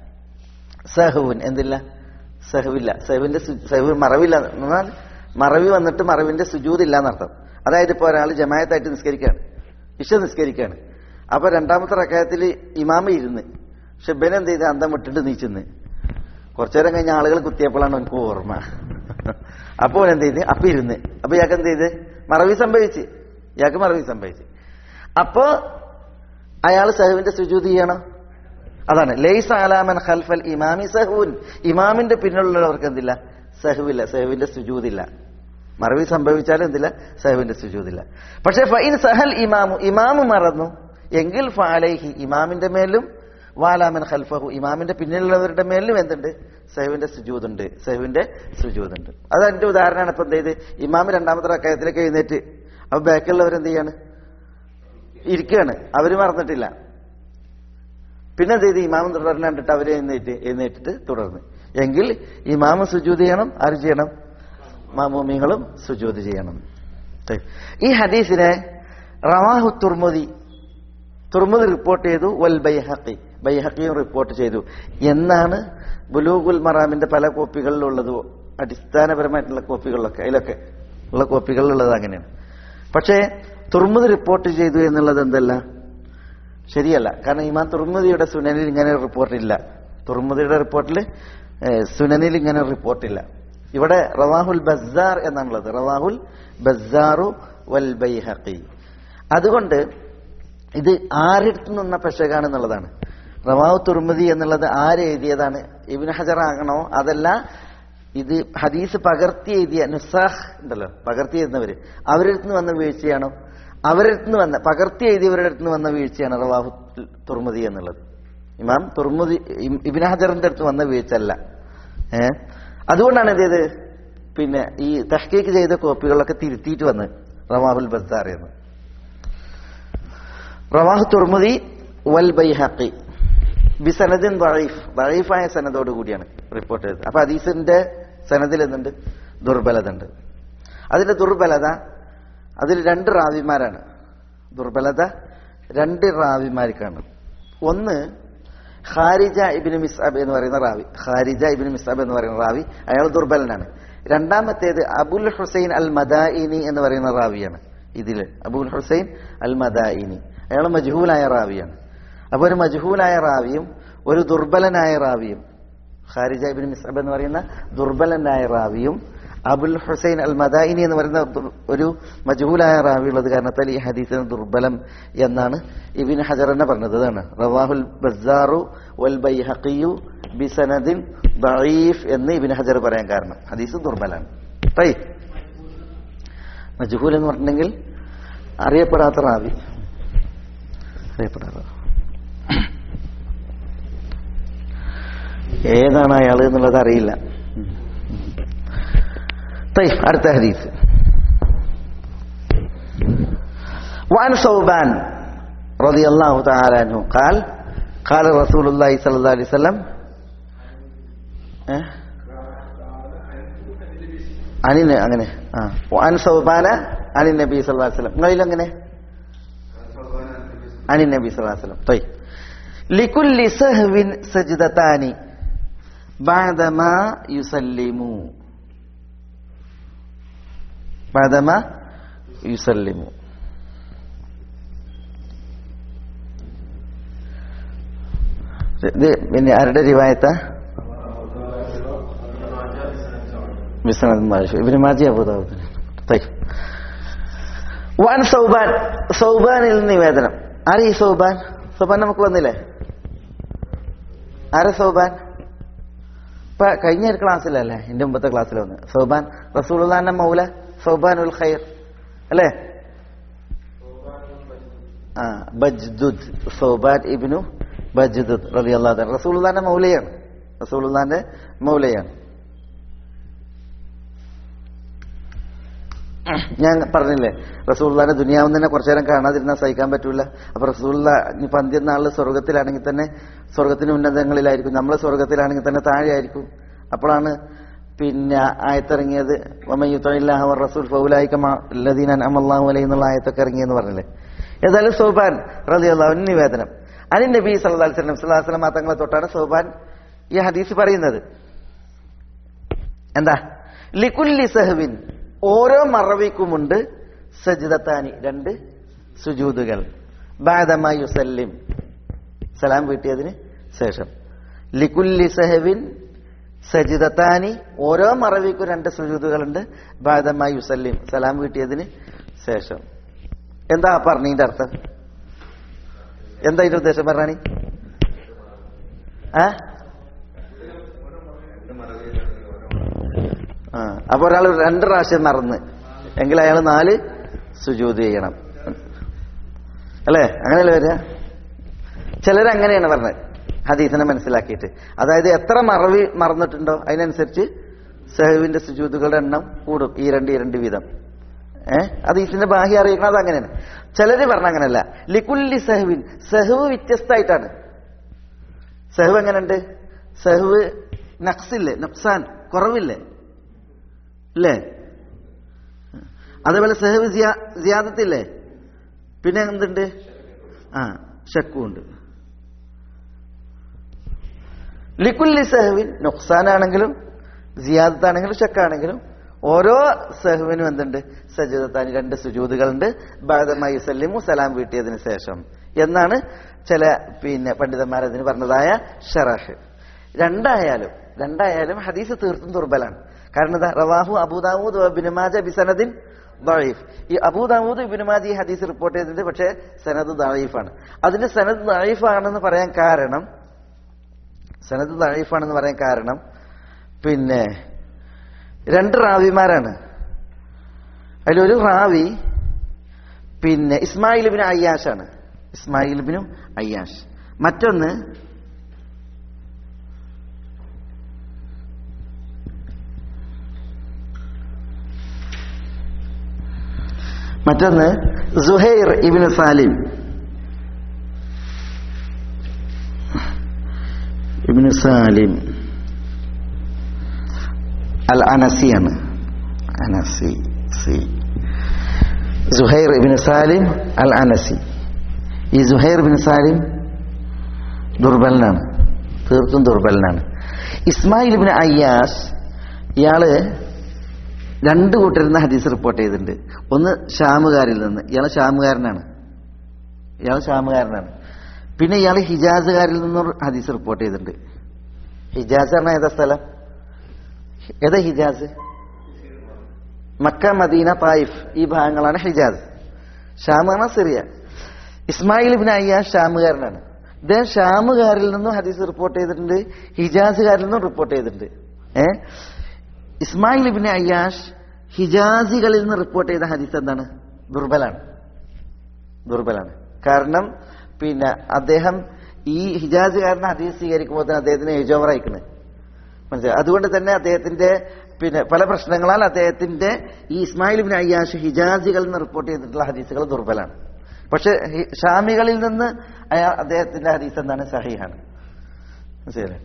സഹുവിൻ എന്തില്ല സഹുവില്ല സഹുവിന്റെ സു- സഹു മറവില്ല എന്നാൽ മറവി വന്നിട്ട് മറവിന്റെ സുജൂതില്ല എന്നർത്ഥം അതായത് ഇപ്പോൾ ഒരാൾ ജമായത്തായിട്ട് നിസ്കരിക്കുകയാണ് ഇഷ നിസ്കരിക്കുകയാണ് അപ്പൊ രണ്ടാമത്തെ റക്കായത്തിൽ ഇമാമ ഇരുന്ന് പക്ഷെ ബൻ എന്ത് ചെയ്ത് അന്തം വിട്ടിട്ട് നീച്ചുന്ന് കുറച്ചു നേരം കഴിഞ്ഞ ആളുകൾ കുത്തിയപ്പോഴാണ് എനിക്ക് ഓർമ്മ അപ്പോൾ എന്ത് ചെയ്ത് അപ്പൊ ഇരുന്ന് അപ്പൊ ഇയാൾക്ക് എന്ത് ചെയ്ത് മറവി സംഭവിച്ച് ഇയാൾക്ക് മറവി സംഭവിച്ച് അപ്പോ അയാൾ സഹുവിന്റെ സുജൂത് ചെയ്യണം അതാണ് ലൈസ അലാമൻ ഖൽഫൽ ഇമാമി സഹുൻ ഇമാമിന്റെ പിന്നിലുള്ളവർക്ക് എന്തില്ല സഹുവില്ല സഹുവിന്റെ സുജൂതില്ല മറവി സംഭവിച്ചാലും എന്തില്ല സഹുവിന്റെ സുജൂതില്ല പക്ഷെ ഫൈൻ സഹൽ ഇമാമു ഇമാമു മറന്നു എങ്കിൽ ഫാലൈഹി ഇമാമിന്റെ മേലും വാലാമൻ ഖൽഫഹു ഇമാമിന്റെ പിന്നിലുള്ളവരുടെ മേലും എന്തുണ്ട് സഹുവിന്റെ സുജൂതുണ്ട് സഹുവിന്റെ സുജൂതുണ്ട് അത് അതിന്റെ ഉദാഹരണമാണ് ഇപ്പൊ എന്ത് ചെയ്ത് ഇമാമ് രണ്ടാമത്തെ റക്കായത്തിലേക്ക് എഴുന്നേറ്റ് അപ്പൊ ബാക്കിയുള്ളവർ എന്ത് ചെയ്യാണ് ഇരിക്കുകയാണ് അവര് മറന്നിട്ടില്ല പിന്നെ എന്ത് ചെയ്ത് ഇമാമം തുടർന്ന് കണ്ടിട്ട് അവരെ എഴുന്നേറ്റ് എഴുന്നേറ്റിട്ട് തുടർന്ന് എങ്കിൽ ഇമാമ് സുജൂത് ചെയ്യണം ആര് ചെയ്യണം മാമൂമിങ്ങളും സുജൂത് ചെയ്യണം തെ- ഈ ഹദീസിനെ റവാഹു തുർമുദി തുർമുദി റിപ്പോർട്ട് ചെയ്തു വൽ ബൈഹഖി ബൈഹഖിയും റിപ്പോർട്ട് ചെയ്തു എന്നാണ് ബുലൂഗുൽ മറാമിന്റെ പല കോപ്പികളിലുള്ളത് അടിസ്ഥാനപരമായിട്ടുള്ള കോപ്പികളിലൊക്കെ അതിലൊക്കെ ഉള്ള കോപ്പികളിലുള്ളത് അങ്ങനെയാണ് പക്ഷേ തുർമുദ് റിപ്പോർട്ട് ചെയ്തു എന്നുള്ളത് എന്തല്ല ശരിയല്ല കാരണം ഇമാം തുർമുദിയുടെ സുനനിൽ ഇങ്ങനെ റിപ്പോർട്ടില്ല തുർമുദിയുടെ റിപ്പോർട്ടിൽ ഏഹ്, സുനനിൽ ഇങ്ങനെ റിപ്പോർട്ടില്ല ഇവിടെ റവാഹുൽ ബസാർ എന്നാണുള്ളത് റവാഹുൽ ബസാറു വൽ ബൈഹഖി അതുകൊണ്ട് ഇത് ആരെടുത്തു നിന്ന പെശകാണെന്നുള്ളതാണ് റവാഹു തുർമുദി എന്നുള്ളത് ആര് എഴുതിയതാണ് ഇബിൻ ഹജർ ആകണോ അതല്ല ഇത് ഹദീസ് പകർത്തി എഴുതിയ നുസാഹ് ഉണ്ടല്ലോ പകർത്തി എഴുതുന്നവര് അവരുടെ നിന്ന് വന്ന വീഴ്ചയാണോ അവരുടെ നിന്ന് വന്ന പകർത്തി എഴുതിയവരുടെ അടുത്ത് നിന്ന് വന്ന വീഴ്ചയാണ് റവാഹു തുർമുദി എന്നുള്ളത് ഇമാം തുർമുദി ഇം- ഇബ്ൻ ഹജറിന്റെ അടുത്ത് വന്ന വീഴ്ച അല്ല ഏ അതുകൊണ്ടാണ് എന്ത് ചെയ്ത് പിന്നെ ഈ തഹ്കീക്ക് ചെയ്ത കോപ്പികളൊക്കെ തിരുത്തിയിട്ട് വന്ന് റവാഹുൽ ബസാർ എന്ന് റവാഹു തുർമുദി വൽ ബൈഹഖി ബിസനദിൻ ദഈഫ് ദഈഫായ സനദോട് കൂടിയാണ് റിപ്പോർട്ട് ചെയ്തത് അപ്പൊ ഹദീസിന്റെ സനദിൽ എന്തുണ്ട് ദുർബലത ഉണ്ട് അതിന്റെ ദുർബലത അതിൽ രണ്ട് റാവിമാരാണ് ദുർബലത രണ്ട് റാവിമാർക്കാണ് ഒന്ന് ഖാരിജ ഇബിന് മിസ്അബ് എന്ന് പറയുന്ന റാവി ഖാരിജ ഇബിന് മിസ്അബ് എന്ന് പറയുന്ന റാവി അയാൾ ദുർബലനാണ് രണ്ടാമത്തേത് അബുൽ ഹുസൈൻ അൽ മദായിനി എന്ന് പറയുന്ന റാവിയാണ് ഇതില് അബുൽ ഹുസൈൻ അൽ മദായിനി അയാൾ മജ്ഹൂലായ റാവിയാണ് അപ്പൊ ഒരു മജ്ഹൂലായ റാവിയും ഒരു ദുർബലനായ റാവിയും ഖാരിജ ഇബിൻ മിസ്അബ് എന്ന് പറയുന്ന ദുർബലനായ റാവിയും അബുൽ ഹുസൈൻ അൽ മദായിനി എന്ന് പറയുന്ന ദുർ- ഒരു മജ്ഹൂലായ റാവി ഉള്ളത് കാരണത്താൽ ഈ ഹദീസിന് ദുർബലം എന്നാണ് ഇബിൻ ഹജർ തന്നെ പറഞ്ഞത് അതാണ് റവാഹുൽ ബസാറു വൽ ബൈഹഖിയു ബിസനദിൻ ദഈഫ് എന്ന് ഇബിൻ ഹജർ പറയാൻ കാരണം ഹദീസ് ദുർബലാണ് തൈ മജ്ഹൂൽ എന്ന് പറഞ്ഞിട്ടുണ്ടെങ്കിൽ അറിയപ്പെടാത്ത റാവി അറിയപ്പെടാത്ത ഏതാണ് അയാൾ എന്നുള്ളത് അറിയില്ല طيب അടുത്ത ഹദീസ് وعن ثوبان رضي الله تعالى عنه قال قال رسول الله صلى الله عليه وسلم ഏഹ്? അനിന് അങ്ങനെ ആ وعن ثوبان عن النبي صلى الله عليه وسلم നിങ്ങളിൽ എങ്ങനെ عن النبي صلى الله عليه وسلم طيب لكل سهو سجدتان بعدما يسلموا بعدما يسلموا ഇത് പിന്നെ ആരുടെ റിവായത്ത ഇവര് മാജി അബൂദാബുദിന് طيب وعن സൗബാൻ സൗബാനിൽ നിന്ന് നിവേദനം ആര് ഈ സൗബാൻ സൗബാൻ നമുക്ക് വന്നില്ലേ ആരാ സൗബാൻ ഇപ്പൊ കഴിഞ്ഞ ഒരു ക്ലാസ്സിലല്ലേ എന്റെ മുമ്പത്തെ ക്ലാസ്സിൽ വന്ന് സൗബാൻ റസൂലുള്ളാന്റെ മൗല സൗബാൻ ഉൽ ഖൈർ അല്ലേ ആ ബജ്ദുദ് സൗബാൻ ഇബ്നു ബജ്ദുദ് റളിയല്ലാഹു അൻഹു റസൂലുള്ളാന്റെ മൗലയാണ് റസൂലുള്ളാന്റെ മൗലയാണ് ഞാൻ പറഞ്ഞില്ലേ റസൂള്ളാന്റെ ദുനിയാവും തന്നെ കുറച്ചു നേരം കാണാതിരുന്നാൽ സഹിക്കാൻ പറ്റൂല അപ്പൊ റസൂള്ള ഇനിയിപ്പോ അന്ത്യനാളിൽ സ്വർഗത്തിലാണെങ്കിൽ തന്നെ സ്വർഗത്തിന് ഉന്നതങ്ങളിലായിരിക്കും നമ്മൾ സ്വർഗത്തിലാണെങ്കിൽ തന്നെ താഴെയായിരിക്കും അപ്പോഴാണ് പിന്നെ ആയത്തിറങ്ങിയത് വമയ്യുത്തല്ലാഹു റസൂൽ ഫൗലായിക്കമല്ലദീന അമല്ലാഹു അലൈഹി എന്നുള്ള ആയത്തൊക്കെ ഇറങ്ങിയെന്ന് പറഞ്ഞില്ലേ ഏതായാലും സൗബാൻ റളിയല്ലാഹു അൻഹു നിവേദനം അനി നബി സല്ലല്ലാഹു അലൈഹി വസല്ലം സല്ലല്ലാഹു അലൈഹി വസല്ലം തങ്ങളെ തൊട്ടാണ് സൗബാൻ ഈ ഹദീസ് പറയുന്നത് എന്താ ലിക്കുല്ലി സഹവിൻ ഓരോ മറവിക്കുമുണ്ട് സജിദത്താനി രണ്ട് സുജൂദുകൾ ബാദമ യുസല്ലിം സലാം വീട്ടിയതിന് ശേഷം ലിക്കുല്ലി സഹവിൻ സജിദത്താനി ഓരോ മറവിക്കും രണ്ട് സുജൂദുകളുണ്ട് ബാദമ യുസല്ലിം സലാം വീട്ടിയതിന് ശേഷം എന്താ പറഞ്ഞതിന്റെ അർത്ഥം എന്താ ഇതിന്റെ ഉദ്ദേശം പറഞ്ഞാണി ആ ആ അപ്പൊ ഒരാൾ രണ്ട് പ്രാവശ്യം മറന്ന് എങ്കിൽ അയാൾ നാല് സുജൂത് ചെയ്യണം അല്ലേ അങ്ങനെയല്ലേ വരിക ചിലരങ്ങനെയാണ് പറഞ്ഞത് ഹദീസിനെ മനസ്സിലാക്കിയിട്ട് അതായത് എത്ര മറവി മറന്നിട്ടുണ്ടോ അതിനനുസരിച്ച് സഹവിന്റെ സുജൂതുകളുടെ എണ്ണം കൂടും ഈ രണ്ട് ഈ രണ്ട് വീതം ഏഹ് ഹദീസിന്റെ ബാഹ്യ അറിയിക്കണം അത് അങ്ങനെയാണ് ചിലര് പറഞ്ഞ അങ്ങനെയല്ല ലിക്കുല്ലി സഹവിൻ സഹവ് വ്യത്യസ്തമായിട്ടാണ് സഹവ് എങ്ങനെയുണ്ട് സഹവ് നക്സില്ലേ നക്സാൻ കുറവില്ലേ അല്ലേ അതേപോലെ സഹവ് സിയാദത്തില്ലേ പിന്നെ എന്തുണ്ട് ആ ഷക്കുണ്ട് ലിക്കുല്ലി സഹവിൻ നൊക്സാനാണെങ്കിലും സിയാദത്താണെങ്കിലും ഷക്കാണെങ്കിലും ഓരോ സഹുവിനും എന്തുണ്ട് സജിദത്താൻ രണ്ട് സുജൂതുകളുണ്ട് ബാദമായി സല്ലിമു സലാം വീട്ടിയതിന് ശേഷം എന്നാണ് ചില പിന്നെ പണ്ഡിതന്മാർ അതിന് പറഞ്ഞതായ ഷറാഹ് രണ്ടായാലും രണ്ടായാലും ഹദീസ് തീർത്തും ദുർബലാണ് കാരണം എന്താ റവാഹു അബൂദാവൂദ് ബിനുമാജ ബിസനദിൻ ദായിഫ് ഈ അബൂദാവൂദ് ഇബിനുമാജി ഈ ഹദീസ് റിപ്പോർട്ട് ചെയ്തിട്ടുണ്ട് പക്ഷേ സനദ് ദായിഫാണ് അതിന്റെ സനദ് ദായിഫാണെന്ന് പറയാൻ കാരണം സനദ് ദായിഫാണെന്ന് പറയാൻ കാരണം പിന്നെ രണ്ട് റാവിമാരാണ് അതിലൊരു റാവി പിന്നെ ഇസ്മായിൽ ബിൻ അയ്യാഷാണ് ഇസ്മായിൽ ബിനും അയ്യാഷ് മറ്റൊന്ന് മറ്റൊന്ന് Suhair ibn Salim ibn Salim al അനസിയാണ് അനസി സി Suhair ibn Salim al Anasi ഈ സുഹൈർ ബിൻ സാലിം ദുർബലനാണ് തീർത്തും ദുർബലനാണ് ഇസ്മായിൽ ബിൻ അയ്യാസ് ഇയാള് രണ്ട് കൂട്ടരിൽ നിന്ന് ഹദീസ് റിപ്പോർട്ട് ചെയ്തിട്ടുണ്ട് ഒന്ന് ഷാമുകാരിൽ നിന്ന് ഇയാൾ ഷാമുകാരനാണ് ഇയാൾ ഷാമുകാരനാണ് പിന്നെ ഇയാൾ ഹിജാസുകാരിൽ നിന്നും ഹദീസ് റിപ്പോർട്ട് ചെയ്തിട്ടുണ്ട് ഹിജാസ് പറഞ്ഞാൽ ഏതാ സ്ഥലം ഏതാ ഹിജാസ് മക്ക മദീന തായിഫ് ഈ ഭാഗങ്ങളാണ് ഹിജാസ് ഷാമാണ് സിറിയ ഇസ്മായിൽ ബിൻ അയ്യാസ് ഷാമുകാരനാണ് ഇദ്ദേഹം ഷാമുകാരിൽ നിന്നും ഹദീസ് റിപ്പോർട്ട് ചെയ്തിട്ടുണ്ട് ഹിജാസുകാരിൽ നിന്നും റിപ്പോർട്ട് ചെയ്തിട്ടുണ്ട് ഏ ഇസ്മായിൽ ബിൻ അയ്യാഷ് ഹിജാസികളിൽ നിന്ന് റിപ്പോർട്ട് ചെയ്ത ഹദീസ് എന്താണ് ദുർബലാണ് ദുർബലാണ് കാരണം പിന്നെ അദ്ദേഹം ഈ ഹിജാസുകാരനെ ഹദീസ് സ്വീകരിക്കുമ്പോൾ തന്നെ അദ്ദേഹത്തിന് ഏജ് ഓവർ അയക്കുന്നത് മനസ്സിലായി അതുകൊണ്ട് തന്നെ അദ്ദേഹത്തിന്റെ പിന്നെ പല പ്രശ്നങ്ങളാൽ അദ്ദേഹത്തിന്റെ ഈ ഇസ്മായിൽ ബിൻ അയ്യാഷ് ഹിജാസികളിൽ നിന്ന് റിപ്പോർട്ട് ചെയ്തിട്ടുള്ള ഹദീസുകൾ ദുർബലാണ് പക്ഷെ ഹി- ഷാമികളിൽ നിന്ന് അയാൾ അദ്ദേഹത്തിന്റെ ഹദീസ് എന്താണ് സഹിഹാണ് മനസ്സിലായി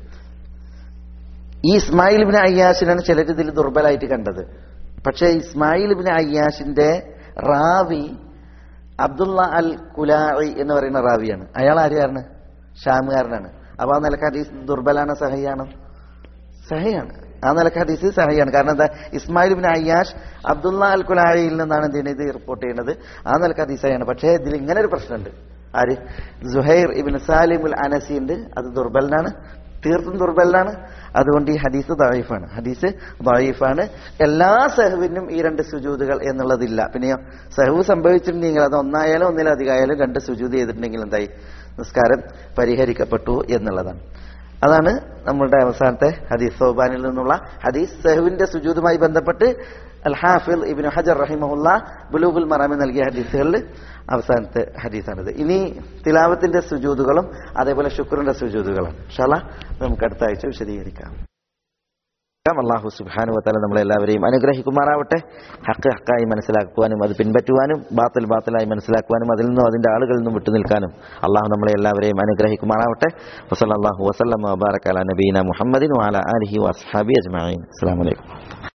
ഈ ഇസ്മായിൽ ബിൻ അയ്യാഷിനാണ് ചിലർ ഇതിൽ ദുർബലായിട്ട് കണ്ടത് പക്ഷേ ഇസ്മായിൽ ബിൻ അയ്യാഷിന്റെ റാവി അബ്ദുള്ള അൽ കുലായി എന്ന് പറയുന്ന റാവിയാണ് അയാൾ ആരെയാണ് ഷാമുകാരനാണ് അപ്പൊ ആ നിലക്ക് ഹദീസ് ദുർബലാണ് സഹിയാണ് സഹിയാണ് ആ നിലക്ക് ഹദീസ് സഹിയാണ് കാരണം എന്താ Ismail bin Ayyash Abdullah al കുലായിൽ നിന്നാണ് ഇതിന് ഇത് റിപ്പോർട്ട് ചെയ്യുന്നത് ആ നിലക്ക് ഹദീസ് സഹിയാണ് പക്ഷേ ഇതിൽ ഇങ്ങനെ ഒരു പ്രശ്നമുണ്ട് ആര് സുഹൈർ ഇബിൻ സാലിമുൽ അനസി ഉണ്ട് അത് ദുർബലനാണ് തീർത്തും ദുർബലനാണ് അതുകൊണ്ട് ഈ ഹദീസ് ദായിഫാണ് ഹദീസ് ദായിഫാണ് എല്ലാ സഹവിനും ഈ രണ്ട് സുജൂതുകൾ എന്നുള്ളതില്ല പിന്നെയോ സഹവ് സംഭവിച്ചിട്ടുണ്ടെങ്കിൽ അത് ഒന്നായാലും ഒന്നിലധികമായാലും രണ്ട് സുജൂത് ചെയ്തിട്ടുണ്ടെങ്കിൽ എന്തായി നിസ്കാരം പരിഹരിക്കപ്പെട്ടു എന്നുള്ളതാണ് അതാണ് നമ്മളുടെ അവസാനത്തെ ഹദീസ് സൗബാനിൽ നിന്നുള്ള ഹദീസ് സഹുവിന്റെ സുജൂതുമായി ബന്ധപ്പെട്ട് അൽ ഹാഫിൽ ഇബിൻ ഹജർ റഹിമഹുല്ല ബുലൂബുൽ മറാമി നൽകിയ ഹദീസുകളിൽ അവസാനത്തെ ഹദീസാണിത് ഇനി തിലാവത്തിന്റെ സുജൂതുകളും അതേപോലെ ശുക്രന്റെ സുജൂതുകളും ഷാല നമുക്ക് അടുത്ത ആഴ്ച വിശദീകരിക്കാം അള്ളാഹു സുബാനു വത്താല നമ്മളെല്ലാവരെയും അനുഗ്രഹിക്കുമാറാവട്ടെ ഹക്ക് ഹക്കായി മനസ്സിലാക്കുവാനും അത് പിൻപറ്റുവാനും ബാത്തിൽ ബാത്തിലായി മനസ്സിലാക്കുവാനും അതിൽ നിന്നും അതിന്റെ ആളുകളിൽ നിന്നും വിട്ടുനിൽക്കാനും അള്ളാഹു നമ്മളെ എല്ലാവരെയും അനുഗ്രഹിക്കുമാറാവട്ടെ വസല്ലാഹു വസ്ലം വബാറക്കാല നബീന മുഹമ്മദിൻ വാല അലഹി വസ്ഹാബി അജ്മാൻ അസ്സാം വലൈക്കും